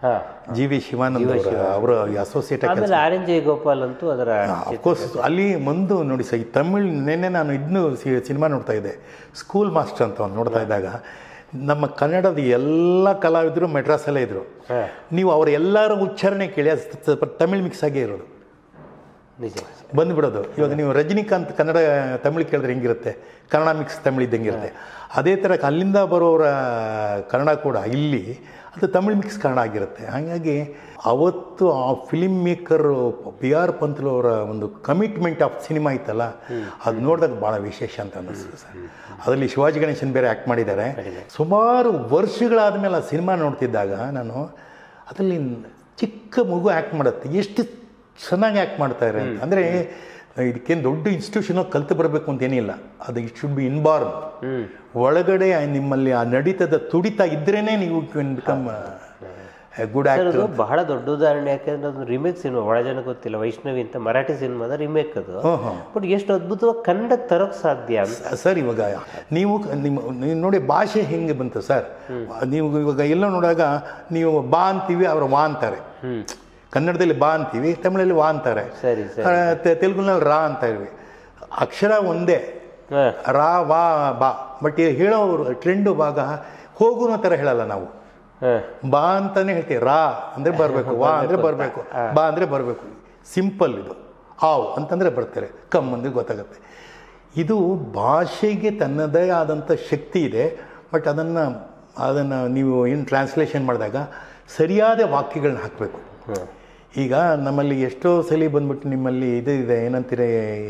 ಹಾ ಜಿ ವಿ ಶಿವಾನಂದ ಅವರ ಅವರ ಅಸೋಸಿಯೇಟ್ ಆಮೇಲೆ ಆರ್ ಎನ್ ಜೆ ಗೋಪಾಲ್ ಅಂತೂ ಅದರ ಅಫ್ಕೋರ್ಸ್ ಅಲ್ಲಿ ಮುಂದೆ ನೋಡಿ ಸರ್ ಈ ತಮಿಳ್ ನಿನ್ನೆ ನಾನು ಇದನ್ನು ಸಿನಿಮಾ ನೋಡ್ತಾ ಇದ್ದೆ ಸ್ಕೂಲ್ ಮಾಸ್ಟರ್ ಅಂತ ಒಂದು ನೋಡ್ತಾ ಇದ್ದಾಗ ನಮ್ಮ ಕನ್ನಡದ ಎಲ್ಲ ಕಲಾವಿದರು ಮೆಡ್ರಾಸಲ್ಲೇ ಇದ್ದರು ಹಾ ನೀವು ಅವರ ಎಲ್ಲರ ಉಚ್ಚಾರಣೆ ಕೇಳಿ ಅದು ಸ್ವಲ್ಪ ತಮಿಳ್ ಮಿಕ್ಸ್ ಆಗೇ ಇರೋದು ನಿಜ ಬಂದ್ಬಿಡೋದು ಇವಾಗ ನೀವು ರಜನಿಕಾಂತ್ ಕನ್ನಡ ತಮಿಳು ಕೇಳಿದ್ರೆ ಹೆಂಗಿರುತ್ತೆ ಕನ್ನಡ ಮಿಕ್ಸ್ ತಮಿಳು ಇದ್ದಂಗಿರುತ್ತೆ ಅದೇ ಥರ ಅಲ್ಲಿಂದ ಬರೋರ ಕನ್ನಡ ಕೂಡ ಇಲ್ಲಿ ಅದು ತಮಿಳ್ ಮಿಕ್ಸ್ ಕನ್ನಡ ಆಗಿರುತ್ತೆ ಹಾಗಾಗಿ ಅವತ್ತು ಆ filmmaker P R Panthulu ಅವರ ಒಂದು ಕಮಿಟ್ಮೆಂಟ್ ಆಫ್ ಸಿನಿಮಾ ಇತ್ತಲ್ಲ ಅದು ನೋಡಿದಾಗ ಭಾಳ ವಿಶೇಷ ಅಂತ ಅನ್ನಿಸ್ತು ಸರ್ ಅದರಲ್ಲಿ ಶಿವಾಜಿ ಗಣೇಶನ್ ಬೇರೆ ಆ್ಯಕ್ಟ್ ಮಾಡಿದ್ದಾರೆ ಸುಮಾರು ವರ್ಷಗಳಾದ ಮೇಲೆ ಆ ಸಿನಿಮಾ ನೋಡ್ತಿದ್ದಾಗ ನಾನು ಅದರಲ್ಲಿ ಚಿಕ್ಕ ಮಗು ಆ್ಯಕ್ಟ್ ಮಾಡುತ್ತೆ ಎಷ್ಟು ಚೆನ್ನಾಗಿ ಆ್ಯಕ್ಟ್ ಮಾಡ್ತಾರೆ ಅಂತ ಅಂದರೆ ಇದಕ್ಕೇನು ದೊಡ್ಡ ಇನ್ಸ್ಟಿಟ್ಯೂಷನ್ ಕಲ್ತು ಬರಬೇಕು ಅಂತ ಏನಿಲ್ಲ ಅದು it should be inborn hmm ಒಳಗಡೆ ನಿಮ್ಮಲ್ಲಿ ಆ ನಡೀತದ ತುಡಿತ ಇದ್ರೇನೆ ನೀವು ಬಿಕಮ್ ಗುಡ್ ಸರ್ ಆ್ಯಕ್ಟರ್ ಅದು ಬಹಳ ದೊಡ್ಡ ಉದಾಹರಣೆ ಯಾಕೆಂದ್ರೆ ಅದು ರಿಮೇಕ್ ಸಿನಿಮಾ ಬಹಳ ಜನ ಗೊತ್ತಿಲ್ಲ ವೈಷ್ಣವಿ ಅಂತ ಮರಾಠಿ ಸಿನಿಮಾದ ರಿಮೇಕ್ ಅದು ಹ್ಞೂ ಹ್ಞೂ ಬಟ್ ಎಷ್ಟು ಅದ್ಭುತವಾಗಿ ಕನ್ನಡ ತರೋಕ್ ಸಾಧ್ಯ ಅಂತ ಸರ್ ಇವಾಗ ನೀವು ನಿಮ್ಮ ನೀವು ನೋಡಿ ಭಾಷೆ ಹೆಂಗೆ ಬಂತು ಸರ್ ನೀವು ಇವಾಗ ಎಲ್ಲೋ ನೋಡಾಗ ನೀವು ಬಾ ಅಂತೀವಿ ಅವರು ವಾ ಅಂತಾರೆ ಹ್ಮ್ ಕನ್ನಡದಲ್ಲಿ ಬಾ ಅಂತೀವಿ ತಮಿಳಲ್ಲಿ ವಾ ಅಂತಾರೆ ಸರಿ ಸರಿ ಆ, ತೆ- ತೆಲುಗಿನಲ್ಲಿ ರಾ ಅಂತ ಇರ್ವಿ ಅಕ್ಷರ ಒಂದೇ ಹಾ ರಾ ವಾ ಬಾ ಬಟ್ ಹೇಳೋರು ಟ್ರೆಂಡು ಭಾಗ ಹೋಗು ಅನ್ನೋ ಥರ ಹೇಳಲ್ಲ ನಾವು ಹಾ ಬಾ ಅಂತಾನೆ ಹೇಳ್ತೀವಿ ರಾ ಅಂದರೆ ಬರಬೇಕು ವಾ ಅಂದರೆ ಬರಬೇಕು ಬಾ ಅಂದರೆ ಬರಬೇಕು ಸಿಂಪಲ್ ಇದು ಆವ್ ಅಂತಂದರೆ ಬರ್ತಾರೆ ಕಮ್ ಅಂದರೆ ಗೊತ್ತಾಗುತ್ತೆ ಇದು ಭಾಷೆಗೆ ತನ್ನದೇ ಆದಂಥ ಶಕ್ತಿ ಇದೆ ಬಟ್ ಅದನ್ನು ಅದನ್ನು ನೀವು ಏನು ಟ್ರಾನ್ಸ್ಲೇಷನ್ ಮಾಡಿದಾಗ ಸರಿಯಾದ ವಾಕ್ಯಗಳನ್ನ ಹಾಕಬೇಕು ಹ್ಮ್ ಈಗ ನಮ್ಮಲ್ಲಿ ಎಷ್ಟೋ ಸಲ ಬಂದ್ಬಿಟ್ಟು ನಿಮ್ಮಲ್ಲಿ ಇದು ಇದೆ ಏನಂತೀರ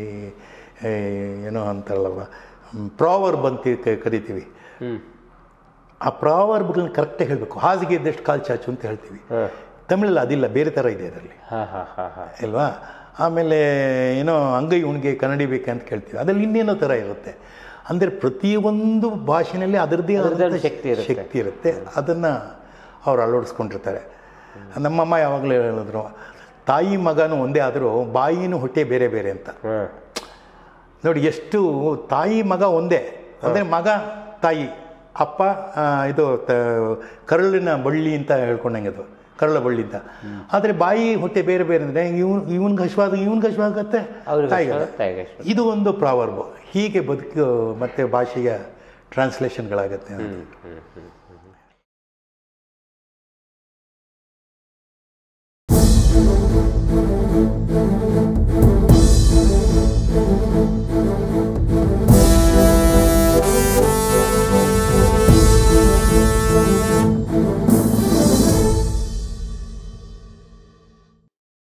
ಏನೋ ಅಂತಾರಲ್ಲವ ಪ್ರಾವರ್ ಬಂತಿ ಕರಿತೀವಿ ಹ್ಮ್ ಆ ಪ್ರಾವರ್ಬ್ಗಳನ್ನ ಕರೆಕ್ಟಾಗಿ ಹೇಳಬೇಕು ಹಾಸಿಗೆ ಇದ್ದಷ್ಟು ಕಾಲು ಚಾಚು ಅಂತ ಹೇಳ್ತೀವಿ ಹಾ ತಮಿಳಲ್ಲಿ ಅದಿಲ್ಲ ಬೇರೆ ಥರ ಇದೆ ಅದರಲ್ಲಿ ಹಾ ಹಾ ಹಾ ಹಾ ಅಲ್ವಾ ಆಮೇಲೆ ಏನೋ ಅಂಗೈ ಉಣ್ಗೆ ಕನ್ನಡಿ ಬೇಕೆ ಅಂತ ಕೇಳ್ತೀವಿ ಅದರಲ್ಲಿ ಇನ್ನೇನೋ ಥರ ಇರುತ್ತೆ ಅಂದರೆ ಪ್ರತಿಯೊಂದು ಭಾಷೆನಲ್ಲಿ ಅದರದ್ದೇ ಅದರದ್ದೇ ಆದಂಥ ಒಂದು ಶಕ್ತಿ ಇರುತ್ತೆ. ಶಕ್ತಿ ಇರುತ್ತೆ ಅದನ್ನು ಅವ್ರು ಅಳವಡಿಸ್ಕೊಂಡಿರ್ತಾರೆ ನಮ್ಮಮ್ಮ ಯಾವಾಗಲೂ ಹೇಳಿದ್ರು ತಾಯಿ ಮಗನೂ ಒಂದೇ ಆದರೂ ಬಾಯಿನೂ ಹೊಟ್ಟೆ ಬೇರೆ ಬೇರೆ ಅಂತ ಹಾ ನೋಡಿ ಎಷ್ಟು ತಾಯಿ ಮಗ ಒಂದೇ ಅಂದರೆ ಮಗ ತಾಯಿ ಅಪ್ಪ ಆ, ಇದು ತ ಕರಳಿನ ಬಳ್ಳಿ ಅಂತ ಹೇಳ್ಕೊಂಡಂಗೆ ಅದು ಕರಳ ಬಳ್ಳಿ ಅಂತ ಆದರೆ ಬಾಯಿ ಹೊಟ್ಟೆ ಬೇರೆ ಬೇರೆ ಅಂದರೆ ಇವ್ನು ಇವ್ನಿಗೆ ಹಶ್ವಾದ ಇವ್ನಿಗೆ ಹಶ್ವಾಗತ್ತೆ ಅವ್ರಿಗೆ ತಾಯಿಗೆ ಅಷ್ಟೇ, ತಾಯಿಗೆ ಅಷ್ಟೇ. ಇದು ಒಂದು ಪ್ರಾವರ್ಬ್ ಹೀಗೆ ಬದುಕು ಮತ್ತೆ ಭಾಷೆಯ ಟ್ರಾನ್ಸ್ಲೇಷನ್ಗಳಾಗತ್ತೆ ಹ್ಮ್ ಹ್ಮ್ ಹ್ಮ್